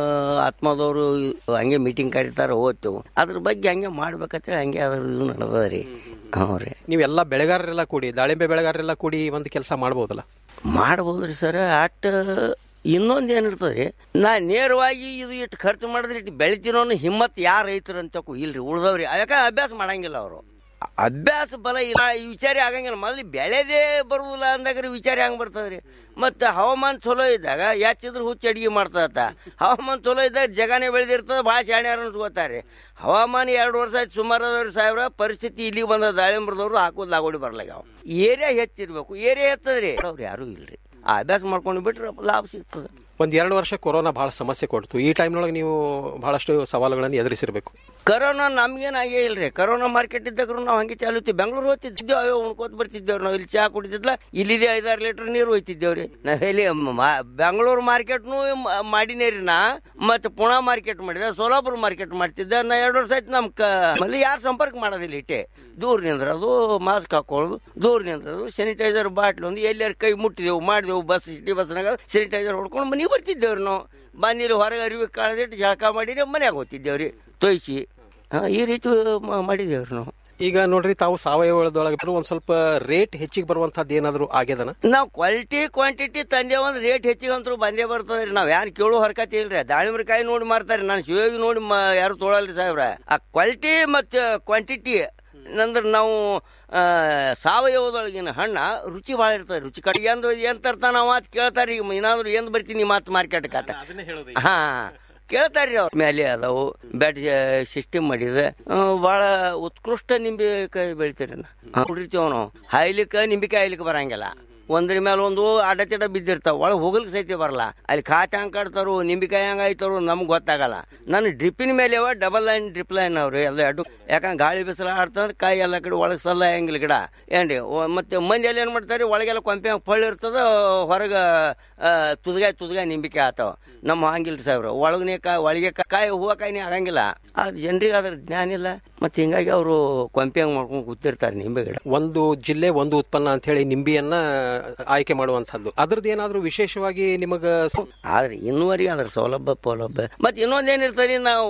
ಆತ್ಮದವರು ಹಂಗೆ ಮೀಟಿಂಗ್ ಕರೀತಾರ ಹೋಗ್ತೇವೆ ಅದ್ರ ಬಗ್ಗೆ ಹಂಗೆ ಮಾಡ್ಬೇಕಂತೇಳಿ ಹಂಗೆ ಅದ್ರ ಇದು ನಡೆದ ರೀ ಹ್ಞೂ ರೀ ನೀವೆಲ್ಲ ಬೆಳೆಗಾರರೆಲ್ಲ ಕೂಡಿ ದಾಳಿಂಬೆ ಬೆಳೆಗಾರರೆಲ್ಲ ಕೂಡಿ ಒಂದು ಕೆಲಸ ಮಾಡ್ಬೋದಲ್ಲ ಮಾಡ್ಬೋದು ರೀ ಸರ್ ಅಟ್ ಇನ್ನೊಂದು ಏನಿರ್ತದೆ ರೀ ನಾ ನೇರವಾಗಿ ಇದು ಇಟ್ಟು ಖರ್ಚು ಮಾಡಿದ್ರೆ ಇಟ್ಟು ಬೆಳಿತೀನೋ ಅನ್ನೋ ಹಿಮ್ಮತ್ ಯಾರು ರೈತರು ಅಂತ ಇಲ್ರಿ ಉಳ್ದವ್ರಿ ಯಾಕೆ ಅಭ್ಯಾಸ ಮಾಡಂಗಿಲ್ಲ ಅವರು ಅಭ್ಯಾಸ ಬಲ ಇಲ್ಲ ಈ ವಿಚಾರ ಆಗಂಗಿಲ್ಲ ಮೊದಲು ಬೆಳೆದೇ ಬರುವುದಿಲ್ಲ ಅಂದಾಗ ವಿಚಾರ ಹೆಂಗೆ ಬರ್ತದ್ರಿ ಮತ್ತು ಹವಾಮಾನ ಚಲೋ ಇದ್ದಾಗ ಯಾಚಿದ್ರೆ ಹುಚ್ಚು ಅಡಿಗೆ ಮಾಡ್ತದತ್ತ ಹವಾಮಾನ ಚಲೋ ಇದ್ದಾಗ ಜಗನೇ ಬೆಳೆದಿರ್ತದೆ ಭಾಳ ಶಾಣ್ಯಾರ ಅನ್ಸ್ಕೋತಾರೆ ಹವಾಮಾನ ಎರಡು ವರ್ಷ ಆಯ್ತು ಸುಮಾರು ಅದಾವ್ರಿ ಸಾವಿರ ಪರಿಸ್ಥಿತಿ ಇಲ್ಲಿಗೆ ಬಂದ ದಾಳಿಂಬ್ರದವ್ರು ಹಾಕೋದು ಲಾಗೋಡಿ ಬರ್ಲಾಗ್ಯಾವ ಏರಿಯಾ ಹೆಚ್ಚಿರ್ಬೇಕು ಏರಿಯಾ ಹೆಚ್ಚದ್ರಿ ಅವ್ರು ಯಾರೂ ಇಲ್ರಿ ಆ ಅಭ್ಯಾಸ ಮಾಡ್ಕೊಂಡು ಬಿಟ್ರೆ ಲಾಭ ಸಿಗ್ತದೆ ಒಂದ್ ಎರಡು ವರ್ಷ ಕೊರೋನಾ ಬಹಳ ಸಮಸ್ಯೆ ಕೊಡ್ತು ಈ ಟೈಮ್ನೊಳಗೆ ನೀವು ಬಹಳಷ್ಟು ಸವಾಲುಗಳನ್ನು ಎದುರಿಸಿರ್ಬೇಕು ಕರೋನಾ ನಮ್ಗೇನಾಗೇ ಇಲ್ರಿ ಕರೋನಾ ಮಾರ್ಕೆಟ್ ಇದ್ದಾಗ ನಾವು ಹಂಗೆ ಚಾಲು ಇತ್ತು ಬೆಂಗಳೂರು ಹೋಗ್ತಿದ್ದೇವೆ ಅವೇ ಉಣ್ಕೋತ ಬರ್ತಿದ್ದೇವ್ರಿ ನಾವು ಇಲ್ಲಿ ಚಹಾ ಕುಡಿತಿದ್ಲ ಇಲ್ಲಿದೆ ಐದಾರು ಲೀಟರ್ ನೀರು ಹೋಯ್ತಿದ್ದೇವ್ರಿ ನಾವ್ ಇಲ್ಲಿ ಮ- ಬೆಂಗಳೂರು ಮಾರ್ಕೆಟ್ನು ಮಾಡಿನೇ ರೀ ನಾ ಮತ್ತೆ ಪುಣಾ ಮಾರ್ಕೆಟ್ ಮಾಡಿದೆ ಸೋಲಾಪುರ ಮಾರ್ಕೆಟ್ ಮಾಡ್ತಿದ್ದೆ ನಾ ಎರಡು ವರ್ಷ ಆಯ್ತು ನಮ್ ಮಲ್ಲಿ ಯಾರು ಸಂಪರ್ಕ ಮಾಡೋದಿಲ್ಲ ಇಟ್ಟೆ ದೂರ ನಿಂದ್ರದು ಮಾಸ್ಕ್ ಹಾಕೊಳ್ಳೋದು ದೂರ ನಿಂದ್ರದು ಸ್ಯಾನಿಟೈಸರ್ ಬಾಟ್ಲ್ ಒಂದು ಎಲ್ಲಾರು ಕೈ ಮುಟ್ಟಿದೆವು ಮಾಡಿದೆವು ಬಸ್ ಸಿಟಿ ಬಸ್ನಾಗ ಸ್ಯಾನಿಟೈಸರ್ ಹೊಡ್ಕೊಂಡು ಮನೆಗೆ ಬರ್ತಿದ್ದೇವ್ರಿ ನಾವು ಬಂದಿಲ್ಲಿ ಹೊರಗೆ ಅರಿವಿ ಕಾಳದಿಟ್ಟು ಜಳಕ ಮಾಡಿ ಮನ್ಯಾಗ ಹೋಗ್ತಿದ್ದೇವ್ರಿ ತೊಯ್ಸಿ ಹಾಂ ಈ ರೀತಿ ಮ- ಮಾಡಿದೇವ್ರಿ ನಾವು ಈಗ ನೋಡ್ರಿ ತಾವು ಸಾವಯವದೊಳಗೆ ಒಂದ್ ಸ್ವಲ್ಪ ರೇಟ್ ಹೆಚ್ಚಿಗೆ ಬರುವಂತದ್ದು ಏನಾದ್ರು ಆಗ್ಯದನ ನಾವು ಕ್ವಾಲಿಟಿ ಕ್ವಾಂಟಿಟಿ ತಂದೇವ ಅಂದ್ರೆ ರೇಟ್ ಹೆಚ್ಚಿಗೆ ಅಂತೂ ಬಂದೇ ಬರ್ತದೆ ರೀ ನಾವು ಯಾರು ಕೇಳೋ ಹರ್ಕತಿ ಇಲ್ರಿ ದಾಳಿಂಬ್ರಕಾಯಿ ನೋಡಿ ಮಾರ್ತಾರೆ ನಾನು ಶಿವಯೋಗಿ ನೋಡಿ ಮ ಯಾರು ತೊಗೊಳಲ್ರಿ ಸಾಹೇಬ್ರ ಆ ಕ್ವಾಲಿಟಿ ಮತ್ತು ಕ್ವಾಂಟಿಟಿ ಅಂದ್ರೆ ನಾವು ಆ, ಸಾವಯವದೊಳಗಿನ ಹಣ್ಣ ರುಚಿ ಭಾಳ ಇರ್ತದೆ ರುಚಿ ಕಡೆ ಎಂದು ಏನ್ ತರ್ತಾನ ಮಾತು ಕೇಳ್ತಾರೆ ಈಗ ಏನಾದ್ರು ಏನ್ ಬರ್ತೀನಿ ಮಾತು ಮಾರ್ಕೆಟ್ ಕಾಟ ಹಾ ಕೇಳ್ತಾರ್ರಿ ಅವ್ರ ಮೇಲೆ ಅದಾವು ಬ್ಯಾಟ್ ಸಿಸ್ಟಮ್ ಮಾಡಿದೆ ಆ, ಭಾಳ ಉತ್ಕೃಷ್ಟ ನಿಂಬೆಕಾಯಿ ಬೆಳಿತೀರಿ ನಾ ಕುಡಿರ್ತೀವಿ ನಾವು ಹಾಯ್ಲಿಕ್ಕೆ ನಿಂಬೆಕಾಯಿ ಹಾಯ್ಲಿಕ್ಕೆ ಬರಂಗಿಲ್ಲ ಒಂದ್ರ ಮೇಲೆ ಒಂದು ಅಡತಿಡ ಬಿದ್ದಿರ್ತಾವ ಒಳಗೆ ಹೋಗ್ಲಿಕ್ಕೆ ಸಹಿತ ಬರಲ್ಲ ಅಲ್ಲಿ ಖಾತೆ ಹಂಗೆ ಕಟ್ತಾರೋ ನಿಂಬೆಕಾಯಿ ಹಂಗೆ ಆಯ್ತಾರೋ ನಮ್ಗೆ ಗೊತ್ತಾಗಲ್ಲ ನಾನು ಡ್ರಿಪ್ಪಿನ ಮೇಲೆ ಅವ ಡಬಲ್ ಲೈನ್ ಡ್ರಿಪ್ ಲೈನ್ ಅವ್ರಿ ಎಲ್ಲ ಎರಡು ಯಾಕಂದ್ರೆ ಗಾಳಿ ಬಿಸಿಲು ಆಡ್ತಂದ್ರೆ ಕಾಯಿ ಎಲ್ಲ ಕಡೆ ಒಳಗೆ ಸಲ್ಲ ಹೆಂಗಿಲ್ಲ ಗಿಡ ಏನ್ರಿ ಒ- ಮತ್ತೆ ಮಂದಿ ಎಲ್ಲ ಏನು ಮಾಡ್ತಾರೆ ಒಳಗೆಲ್ಲ ಕೊಂಪೆ ಹಂಗೆ ಪಳ್ಳಿ ಇರ್ತದ ಹೊರಗೆ ತುದ್ಗಾಯಿ ತುದ್ಗಾಯಿ ನಿಂಬಿಕಾಯಿ ಆತಾವ ನಮ್ಮ ಹಂಗಿಲ್ರಿ ಸಾಹೇಬ್ರ ಒಳಗನೆ ಕಾಯಿ ಒಳಗೆ ಕಾ- ಕಾಯಿ ಹೂವು ಕಾಯಿನೇ ಆಗಂಗಿಲ್ಲ ಆದ್ರೆ ಜನರಿಗೆ ಅದ್ರ ಜ್ಞಾನ ಇಲ್ಲ ಮತ್ತೆ ಹಿಂಗಾಗಿ ಅವರು ಕೊಂಪೆ ಹಂಗೆ ಮಾಡ್ಕೊಂಡು ಕೂತಿರ್ತಾರೆ ನಿಂಬೆ ಗಿಡ ಒಂದು ಜಿಲ್ಲೆ ಒಂದು ಉತ್ಪನ್ನ ಅಂತ ಹೇಳಿ ನಿಂಬಿಯನ್ನ ಆಯ್ಕೆ ಮಾಡುವಂತದ್ದು ಅದ್ರದ್ದು ಏನಾದ್ರೂ ವಿಶೇಷವಾಗಿ ನಿಮಗ ಸ- ಆದ್ರೆ ಇನ್ನುವರೆಗೆ ಅದ್ರ ಸೌಲಭ್ಯ ಸೌಲಭ್ಯ ಮತ್ತೆ ಇನ್ನೊಂದೇನಿರ್ತದೆ ನಾವು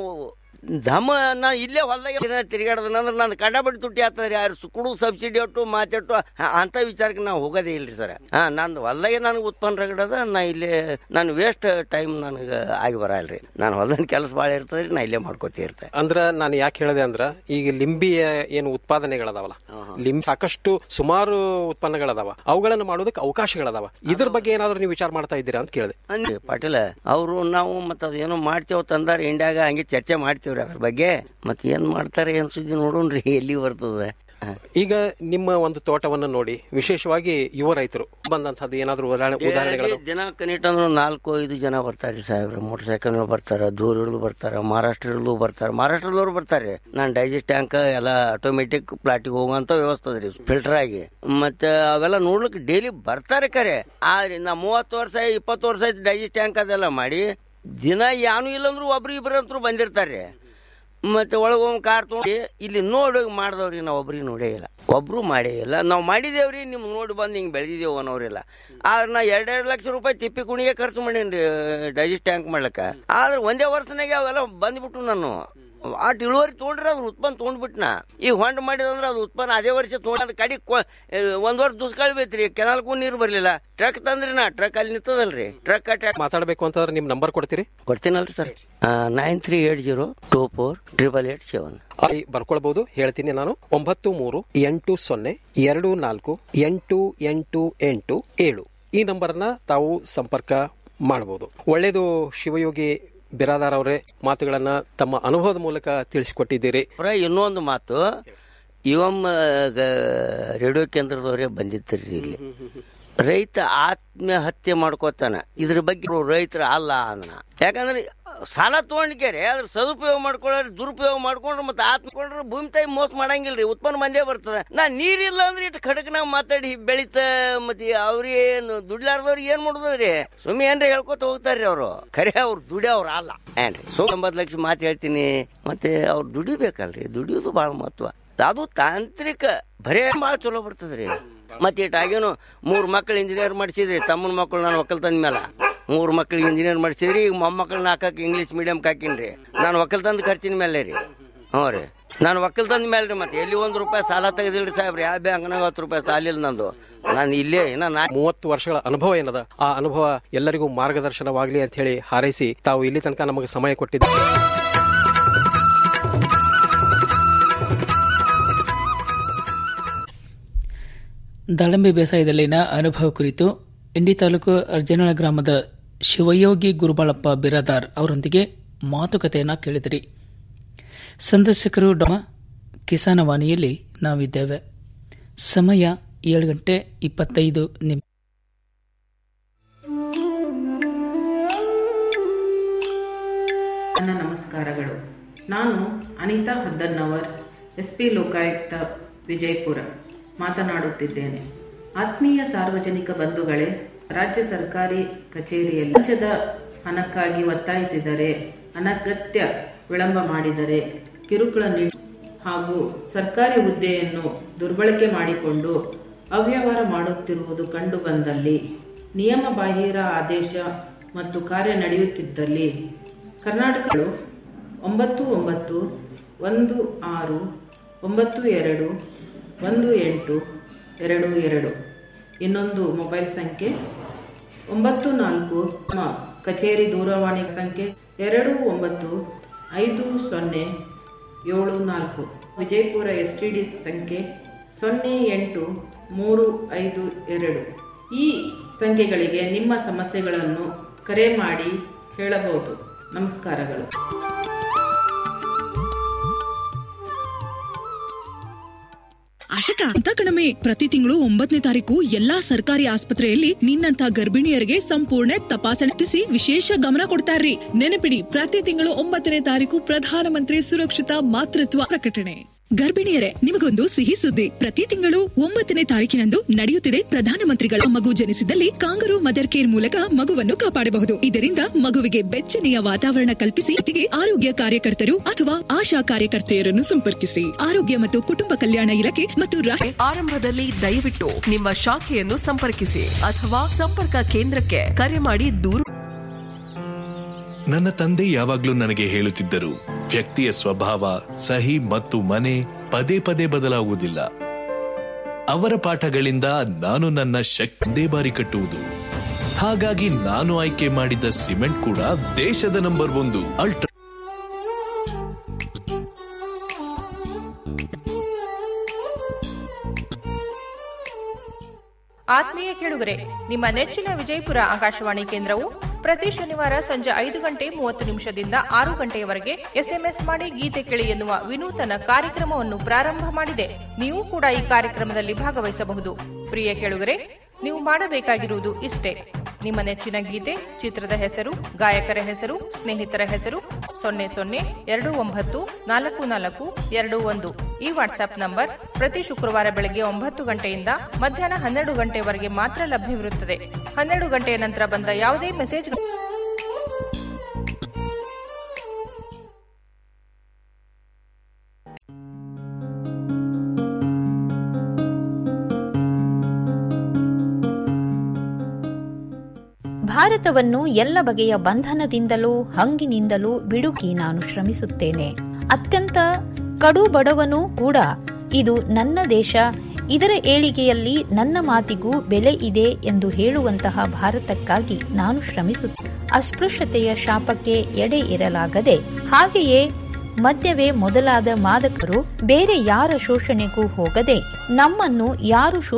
ಧಮ ನಾ ಇಲ್ಲೇ ಹೊಲ್ದಾಗ ತಿರುಗಾಡೋದಂದ್ರೆ ನಾನು ಕಂಡಪಟ್ಟು ತುಟ್ಟಿ ಆಗ್ತದೆ ಯಾರು ಸುಕುಡು ಸಬ್ಸಿಡಿ ಒಟ್ಟು ಮಾತಾಟ್ಟು ಅಂತ ವಿಚಾರಕ್ಕೆ ನಾವು ಹೋಗೋದೇ ಇಲ್ರಿ ಸರ್ ಹಾ ನಂದು ಹೊಲ್ದಾಗೆ ನನಗೆ ಉತ್ಪನ್ನ ರಗಡದ ನಾ ಇಲ್ಲೇ ನಾನು ವೇಸ್ಟ್ ಟೈಮ್ ನನಗೆ ಆಗಿ ಬರಲ್ರಿ ನಾನು ಹೊಲ್ದಾನ ಕೆಲಸ ಭಾಳ ಇರ್ತದೆ ನಾ ಇಲ್ಲೇ ಮಾಡ್ಕೋತಿ ಇರ್ತೆ ಅಂದ್ರ ನಾನು ಯಾಕೆ ಹೇಳಿದೆ ಅಂದ್ರ ಈಗ ಲಿಂಬಿಯ ಏನು ಉತ್ಪಾದನೆಗಳದಾವಲ್ಲ ಲಿಂಬಿ ಸಾಕಷ್ಟು ಸುಮಾರು ಉತ್ಪನ್ನಗಳದಾವ ಅವುಗಳನ್ನು ಮಾಡೋದಕ್ಕೆ ಅವಕಾಶಗಳದಾವ ಇದ್ರ ಬಗ್ಗೆ ಏನಾದ್ರೂ ನೀವು ವಿಚಾರ ಮಾಡ್ತಾ ಇದ್ದೀರಾ ಅಂತ ಕೇಳಿದೆ ಅಂದ್ರಿ ಪಾಟೀಲ ಅವರು ನಾವು ಮತ್ತೆ ಅದೇನೋ ಮಾಡ್ತೇವೆ ತಂದಾರ ಇಂಡ್ಯಾಗ ಹಂಗೆ ಚರ್ಚೆ ಮಾಡ್ತೀವ್ರಿ ಅದ್ರ ಬಗ್ಗೆ ಮತ್ತೆ ಏನ್ ಮಾಡ್ತಾರೆ ಏನ್ ಸುದ್ದಿ ನೋಡೋಣ್ರಿ ಎಲ್ಲಿ ಬರ್ತದೆ ಈಗ ನಿಮ್ಮ ಒಂದು ತೋಟವನ್ನು ನೋಡಿ ವಿಶೇಷವಾಗಿ ಯುವ ರೈತರು ಬಂದಂತದ್ದು ಏನಾದ್ರೂ ಉದಾಹರಣೆ ಉದಾಹರಣೆಗಳು ಡೈಲಿ ದಿನ ಕನಿಷ್ಠ ಅಂದ್ರೆ ಒಂದ್ ನಾಲ್ಕು ಐದು ಜನ ಬರ್ತಾರೆ ಸಾಹೇಬ್ರ ಮೋಟರ್ ಸೈಕಲ್ ಬರ್ತಾರ ದೂರ ಹಿಡಿದು ಬರ್ತಾರ ಮಹಾರಾಷ್ಟ್ರ ಹಿಡಿದು ಬರ್ತಾರ ಮಹಾರಾಷ್ಟ್ರದವ್ರು ಬರ್ತಾರೆ ನಾನು ಡೈಜೆಸ್ಟ್ ಟ್ಯಾಂಕ್ ಎಲ್ಲ ಆಟೋಮೆಟಿಕ್ ಪ್ಲಾಟಿಗೆ ಹೋಗುವಂತ ವ್ಯವಸ್ಥೆ ಅದ್ರಿ ಫಿಲ್ಟರ್ ಆಗಿ ಮತ್ತೆ ಅವೆಲ್ಲ ನೋಡ್ಲಿಕ್ಕೆ ಡೈಲಿ ಬರ್ತಾರೆ ಕರೆ ಆದ್ರೆ ನಾ ಮೂವತ್ತು ವರ್ಷ ಇಪ್ಪತ್ತು ವರ್ಷ ಆಯ್ತು ಡೈಜೆಸ್ಟ್ ಟ್ಯಾಂಕ್ ಅದೆಲ್ಲ ಮಾಡಿ ದಿನ ಯಾನು ಇಲ್ಲಂದ್ರು ಒಬ್ರು ಇಬ್ರು ಅಂತೂ ಬಂದಿರ್ತಾರೆ ಮತ್ತೆ ಒಳಗೆ ಒಂದು ಕಾರ್ ತೊಗೊಂಡು ಇಲ್ಲಿ ನೋಡಿ ಮಾಡಿದವ್ರಿಗೆ ನಾವು ಒಬ್ರಿಗೆ ನೋಡೇ ಇಲ್ಲ ಒಬ್ರು ಮಾಡೇ ಇಲ್ಲ ನಾವು ಮಾಡಿದೇವ್ರಿ ನಿಮ್ ನೋಡಿ ಬಂದು ಹಿಂಗೆ ಬೆಳೆದಿದ್ದೇವೆ ಅನ್ನೋರಿಲ್ಲ ಆದ್ರೆ ನಾ ಎರಡೆರಡು ಲಕ್ಷ ರೂಪಾಯಿ ತಿಪ್ಪಿ ಕುಣಿಗೆ ಖರ್ಚು ಮಾಡೀನಿ ಡೈಜೆಸ್ಟ್ ಟ್ಯಾಂಕ್ ಮಾಡ್ಲಕ್ಕ ಆದ್ರೆ ಒಂದೇ ವರ್ಷನಾಗೆ ಅವೆಲ್ಲ ಬಂದ್ಬಿಟ್ಟು ನಾನು ಆಟ್ ಇಳುವರಿ ತೊಗೊಂಡ್ರೆ ಅದ್ರ ಉತ್ಪನ್ನ ತೊಗೊಂಡ್ಬಿಟ್ನ ಈಗ ಹೊಂಡ ಮಾಡಿದಂದ್ರೆ ಅದು ಉತ್ಪನ್ನ ಅದೇ ವರ್ಷ ತೊಗೊಂಡು ಅದು ಕಡಿ ಕೊ- ಏ, ಒಂದ್ ವರ್ಷ ದುಷ್ಕಾಳ ಬೇತ್ರಿ ಕೆನಾಲ್ಗೂ ನೀರು ಬರ್ಲಿಲ್ಲ ಟ್ರಕ್ ತಂದ್ರಿ ನಾ ಟ್ರಕ್ ಅಲ್ಲಿ ನಿಂತದಲ್ರಿ ಟ್ರಕ್ ಟ್ರಕ್ ಮಾತಾಡಬೇಕು ಅಂತಂದ್ರೆ ನಿಮ್ ನಂಬರ್ ಕೊಡ್ತೀರಿ ಕೊಡ್ತೀನಲ್ರಿ sir nine three eight zero two four triple eight seven ಅಲ್ಲಿ ಬರ್ಕೊಳ್ಬಹುದು ಹೇಳ್ತೀನಿ ನಾನು ಒಂಬತ್ತು ಮೂರು ಎಂಟು ಸೊನ್ನೆ ಎರಡು ನಾಲ್ಕು ಎಂಟು ಎಂಟು ಎಂಟು ಏಳು ಈ ನಂಬರ್ನ ತಾವು ಸಂಪರ್ಕ ಮಾಡಬಹುದು ಒಳ್ಳೇದು ಶಿವಯೋಗಿ ಬಿರಾದಾರ್ ಅವರೇ ಮಾತುಗಳನ್ನ ತಮ್ಮ ಅನುಭವದ ಮೂಲಕ ತಿಳಿಸಿಕೊಟ್ಟಿದ್ದೀರಿ ಅವ್ರ ಇನ್ನೊಂದು ಮಾತು ಇವಮ್ ರೇಡಿಯೋ ಕೇಂದ್ರದವರೇ ಬಂದಿದ್ರಿ ಇಲ್ಲಿ ರೈತ ಆತ್ಮಹತ್ಯೆ ಮಾಡ್ಕೋತಾನ ಇದ್ರ ಬಗ್ಗೆ ಅವ್ರು ರೈತರ ಅಲ್ಲ ಅಂದನ ಯಾಕಂದ್ರೆ ಸಾಲ ತಗೊಂಡಿದ್ದಾರೆ ಅದ್ರ ಸದುಪಯೋಗ ಮಾಡ್ಕೊಳ್ಳೋರು ದುರುಪಯೋಗ ಮಾಡ್ಕೊಂಡ್ರೆ ಮತ್ತೆ ಆತ್ಮಕೊಂಡ್ರೆ ಭೂಮಿ ತಾಯಿ ಮೋಸ ಮಾಡಂಗಿಲ್ರಿ ಉತ್ಪನ್ನ ಬಂದೇ ಬರ್ತದೆ ನಾ ನೀರಿಲ್ಲ ಅಂದ್ರೆ ಇಟ್ಟು ಖಡಕ್ನಾಗ ಮಾತಾಡಿ ಬೆಳಿತ ಮತ್ತೆ ಅವ್ರೇನು ದುಡ್ಲಾರ್ದವ್ರು ಏನ್ ಮಾಡುದ್ರಿ ಸುಮ್ಮನೆ ಏನ್ರಿ ಹೇಳ್ಕೊತ ಹೋಗ್ತಾರ್ರಿ ಅವರು ಖರೆ ಅವ್ರು ದುಡಿಯವ್ರ ಅಲ್ಲ ಏನ್ರಿ ಸೊ ಎಂಬತ್ತು ಲಕ್ಷ ಮಾತು ಹೇಳ್ತೀನಿ ಮತ್ತೆ ಅವ್ರು ದುಡಿಬೇಕಲ್ರಿ ದುಡಿಯೋದು ಬಹಳ ಮಹತ್ವ ಅದು ತಾಂತ್ರಿಕ ಬರೇ ಭಾಳ ಚಲೋ ಬರ್ತದ್ರಿ ಮತ್ತೆ ಇಟ್ಟಾಗೇನು ಮೂರು ಮಕ್ಳು ಇಂಜಿನಿಯರ್ ಮಾಡಿಸಿದ್ರಿ ತಮ್ಮನ ಮಕ್ಕಳು ನಾನು ಒಕ್ಕಲ್ತನ ಮೇಲೆ ಮೂರು ಮಕ್ಳಿಗೆ ಇಂಜಿನಿಯರ್ ಮಾಡಿಸಿದ್ರಿ ಈಗ ಮೊಮ್ಮಕ್ಕಳನ್ನ ಹಾಕಕ್ಕೆ ಇಂಗ್ಲೀಷ್ ಮೀಡಿಯಮ್ಗೆ ಹಾಕಿನ್ರಿ ನಾನು ಒಕ್ಕಲ್ತನದ ಖರ್ಚಿನ ಮೇಲೆ ರೀ ಹ್ಞೂ ರೀ ನಾನು ಒಕ್ಕಲ್ತಂದ ಮೇಲೆ ರೀ ಮತ್ತೆ ಎಲ್ಲಿ ಒಂದು ರೂಪಾಯಿ ಸಾಲ ತೆಗೆದಿಲ್ರಿ ಸಾಹೇಬ್ರಿ ಯಾವ ಬ್ಯಾಂಕ್ನಾಗ ಹತ್ತು ರೂಪಾಯಿ ಸಾಲ ಇಲ್ಲ ನಂದು ನಾನು ಇಲ್ಲೇ ಇನ್ನ ನಾ ಮೂವತ್ತು ವರ್ಷಗಳ ಅನುಭವ ಏನದ ಆ ಅನುಭವ ಎಲ್ಲರಿಗೂ ಮಾರ್ಗದರ್ಶನವಾಗ್ಲಿ ಅಂತ ಹೇಳಿ ಹಾರೈಸಿ ತಾವು ಇಲ್ಲಿ ತನಕ ನಮಗೆ ಸಮಯ ಕೊಟ್ಟಿದ್ದಾರೆ ದಾಳಿಂಬೆ ಬೇಸಾಯದಲ್ಲಿನ ಅನುಭವ ಕುರಿತು ಇಂಡಿ ತಾಲೂಕು ಅರ್ಜನಳ ಗ್ರಾಮದ ಶಿವಯೋಗಿ ಗುರುಬಾಳಪ್ಪ ಬಿರಾದಾರ್ ಅವರೊಂದಿಗೆ ಮಾತುಕತೆಯನ್ನ ಕೇಳಿದಿರಿ ಸಂದರ್ಶಕರು ಡಮ ಕಿಸಾನವಾಣಿಯಲ್ಲಿ ನಾವಿದ್ದೇವೆ ಸಮಯ ಏಳು ಗಂಟೆ ಇಪ್ಪತ್ತೈದು ನಿಮಿಷ ನನ್ನ ನಮಸ್ಕಾರಗಳು ನಾನು ಅನಿತಾ ಹದ್ದನ್ನವರ್ ಎಸ್ ಪಿ ಲೋಕಾಯುಕ್ತ ವಿಜಯಪುರ ಮಾತನಾಡುತ್ತಿದ್ದೇನೆ ಆತ್ಮೀಯ ಸಾರ್ವಜನಿಕ ಬಂಧುಗಳೇ ರಾಜ್ಯ ಸರ್ಕಾರಿ ಕಚೇರಿಯಲ್ಲಿ ಲಂಚದ ಹಣಕ್ಕಾಗಿ ಒತ್ತಾಯಿಸಿದರೆ ಅನಗತ್ಯ ವಿಳಂಬ ಮಾಡಿದರೆ ಕಿರುಕುಳ ನೀಡಿ ಹಾಗೂ ಸರ್ಕಾರಿ ಹುದ್ದೆಯನ್ನು ದುರ್ಬಳಕೆ ಮಾಡಿಕೊಂಡು ಅವ್ಯವಹಾರ ಮಾಡುತ್ತಿರುವುದು ಕಂಡುಬಂದಲ್ಲಿ ನಿಯಮ ಬಾಹಿರ ಆದೇಶ ಮತ್ತು ಕಾರ್ಯ ನಡೆಯುತ್ತಿದ್ದಲ್ಲಿ ಕರ್ನಾಟಕಗಳು ಒಂಬತ್ತು ಒಂಬತ್ತು ಒಂದು ಆರು ಒಂಬತ್ತು ಎರಡು ಒಂದು ಎಂಟು ಎರಡು ಎರಡು ಇನ್ನೊಂದು ಮೊಬೈಲ್ ಸಂಖ್ಯೆ ಒಂಬತ್ತು ನಾಲ್ಕು ನಮ್ಮ ಕಚೇರಿ ದೂರವಾಣಿ ಸಂಖ್ಯೆ ಎರಡು ಒಂಬತ್ತು ಐದು ಸೊನ್ನೆ ಏಳು ನಾಲ್ಕು ವಿಜಯಪುರ ಎಸ್ ಟಿ ಡಿ ಸಂಖ್ಯೆ ಸೊನ್ನೆ ಎಂಟು ಮೂರು ಐದು ಎರಡು ಈ ಸಂಖ್ಯೆಗಳಿಗೆ ನಿಮ್ಮ ಸಮಸ್ಯೆಗಳನ್ನು ಕರೆ ಮಾಡಿ ಹೇಳಬಹುದು ನಮಸ್ಕಾರಗಳು ಆಶಕ ಅಂತ ಕಣಮೆ ಪ್ರತಿ ತಿಂಗಳು ಒಂಬತ್ತನೇ ತಾರೀಕು ಎಲ್ಲಾ ಸರ್ಕಾರಿ ಆಸ್ಪತ್ರೆಯಲ್ಲಿ ನಿನ್ನಂತ ಗರ್ಭಿಣಿಯರಿಗೆ ಸಂಪೂರ್ಣ ತಪಾಸಣೆ ನಡೆಸಿ ವಿಶೇಷ ಗಮನ ಕೊಡ್ತಾರ್ರಿ ನೆನಪಿಡಿ ಪ್ರತಿ ತಿಂಗಳು ಒಂಬತ್ತನೇ ತಾರೀಕು ಪ್ರಧಾನಮಂತ್ರಿ ಸುರಕ್ಷಿತ ಮಾತೃತ್ವ ಪ್ರಕಟಣೆ ಗರ್ಭಿಣಿಯರೇ ನಿಮಗೊಂದು ಸಿಹಿ ಸುದ್ದಿ ಪ್ರತಿ ತಿಂಗಳು ಒಂಬತ್ತನೇ ತಾರೀಕಿನಂದು ನಡೆಯುತ್ತಿದೆ ಪ್ರಧಾನಮಂತ್ರಿಗಳ ಮಗು ಜನಿಸಿದಲ್ಲಿ ಕಾಂಗರು ಮದರ್ ಕೇರ್ ಮೂಲಕ ಮಗುವನ್ನು ಕಾಪಾಡಬಹುದು ಇದರಿಂದ ಮಗುವಿಗೆ ಬೆಚ್ಚನೆಯ ವಾತಾವರಣ ಕಲ್ಪಿಸಿ ಜೊತೆಗೆ ಆರೋಗ್ಯ ಕಾರ್ಯಕರ್ತರು ಅಥವಾ ಆಶಾ ಕಾರ್ಯಕರ್ತೆಯರನ್ನು ಸಂಪರ್ಕಿಸಿ ಆರೋಗ್ಯ ಮತ್ತು ಕುಟುಂಬ ಕಲ್ಯಾಣ ಇಲಾಖೆ ಮತ್ತು ರಾಷ್ಟ್ರ ಆರಂಭದಲ್ಲಿ ದಯವಿಟ್ಟು ನಿಮ್ಮ ಶಾಖೆಯನ್ನು ಸಂಪರ್ಕಿಸಿ ಅಥವಾ ಸಂಪರ್ಕ ಕೇಂದ್ರಕ್ಕೆ ಕರೆ ಮಾಡಿ ದೂರು ನನ್ನ ತಂದೆ ಯಾವಾಗ್ಲೂ ನನಗೆ ಹೇಳುತ್ತಿದ್ದರು ವ್ಯಕ್ತಿಯ ಸ್ವಭಾವ ಸಹಿ ಮತ್ತು ಮನೆ ಪದೇ ಪದೇ ಬದಲಾಗುವುದಿಲ್ಲ ಅವರ ಪಾಠಗಳಿಂದ ನಾನು ನನ್ನ ಶಕ್ತಿ ಬಾರಿ ಕಟ್ಟುವುದು ಹಾಗಾಗಿ ನಾನು ಆಯ್ಕೆ ಮಾಡಿದ್ದ ಸಿಮೆಂಟ್ ಕೂಡ ದೇಶದ ನಂಬರ್ ಒಂದು ಅಲ್ಟ್ರಾ ಆತ್ಮೀಯ ಕೇಳುಗರೆ ನಿಮ್ಮ ನೆಚ್ಚಿನ ವಿಜಯಪುರ ಆಕಾಶವಾಣಿ ಕೇಂದ್ರವು ಪ್ರತಿ ಶನಿವಾರ ಸಂಜೆ ಐದು ಗಂಟೆ ಮೂವತ್ತು ನಿಮಿಷದಿಂದ ಆರು ಗಂಟೆಯವರೆಗೆ ಎಸ್ಎಂಎಸ್ ಮಾಡಿ ಗೀತೆ ಕೇಳಿ ಎನ್ನುವ ವಿನೂತನ ಕಾರ್ಯಕ್ರಮವನ್ನು ಪ್ರಾರಂಭ ಮಾಡಿದೆ ನೀವು ಕೂಡ ಈ ಕಾರ್ಯಕ್ರಮದಲ್ಲಿ ಭಾಗವಹಿಸಬಹುದು ಪ್ರಿಯ ಕೇಳುಗರೆ ನೀವು ಮಾಡಬೇಕಾಗಿರುವುದು ಇಷ್ಟೇ ನಿಮ್ಮ ನೆಚ್ಚಿನ ಗೀತೆ ಚಿತ್ರದ ಹೆಸರು ಗಾಯಕರ ಹೆಸರು ಸ್ನೇಹಿತರ ಹೆಸರು ಸೊನ್ನೆ ಸೊನ್ನೆ ಎರಡು ಒಂಬತ್ತು ನಾಲ್ಕು ನಾಲ್ಕು ಎರಡು ಒಂದು ಈ ವಾಟ್ಸ್ಆಪ್ ನಂಬರ್ ಪ್ರತಿ ಶುಕ್ರವಾರ ಬೆಳಗ್ಗೆ ಒಂಬತ್ತು ಗಂಟೆಯಿಂದ ಮಧ್ಯಾಹ್ನ ಹನ್ನೆರಡು ಗಂಟೆವರೆಗೆ ಮಾತ್ರ ಲಭ್ಯವಿರುತ್ತದೆ ಹನ್ನೆರಡು ಗಂಟೆಯ ನಂತರ ಬಂದ ಯಾವುದೇ ಮೆಸೇಜ್ ಭಾರತವನ್ನು ಎಲ್ಲ ಬಗೆಯ ಬಂಧನದಿಂದಲೂ ಹಂಗಿನಿಂದಲೂ ಬಿಡುಕಿ ನಾನು ಶ್ರಮಿಸುತ್ತೇನೆ ಅತ್ಯಂತ ಕಡು ಬಡವನೂ ಕೂಡ ಇದು ನನ್ನ ದೇಶ ಇದರ ಏಳಿಗೆಯಲ್ಲಿ ನನ್ನ ಮಾತಿಗೂ ಬೆಲೆ ಇದೆ ಎಂದು ಹೇಳುವಂತಹ ಭಾರತಕ್ಕಾಗಿ ನಾನು ಶ್ರಮಿಸುತ್ತೇನೆ ಅಸ್ಪೃಶ್ಯತೆಯ ಶಾಪಕ್ಕೆ ಎಡೆ ಇರಲಾಗದೆ ಹಾಗೆಯೇ ಮದ್ಯವೇ ಮೊದಲಾದ ಮಾದಕರು ಬೇರೆ ಯಾರ ಶೋಷಣೆಗೂ ಹೋಗದೆ ನಮ್ಮನ್ನು ಯಾರು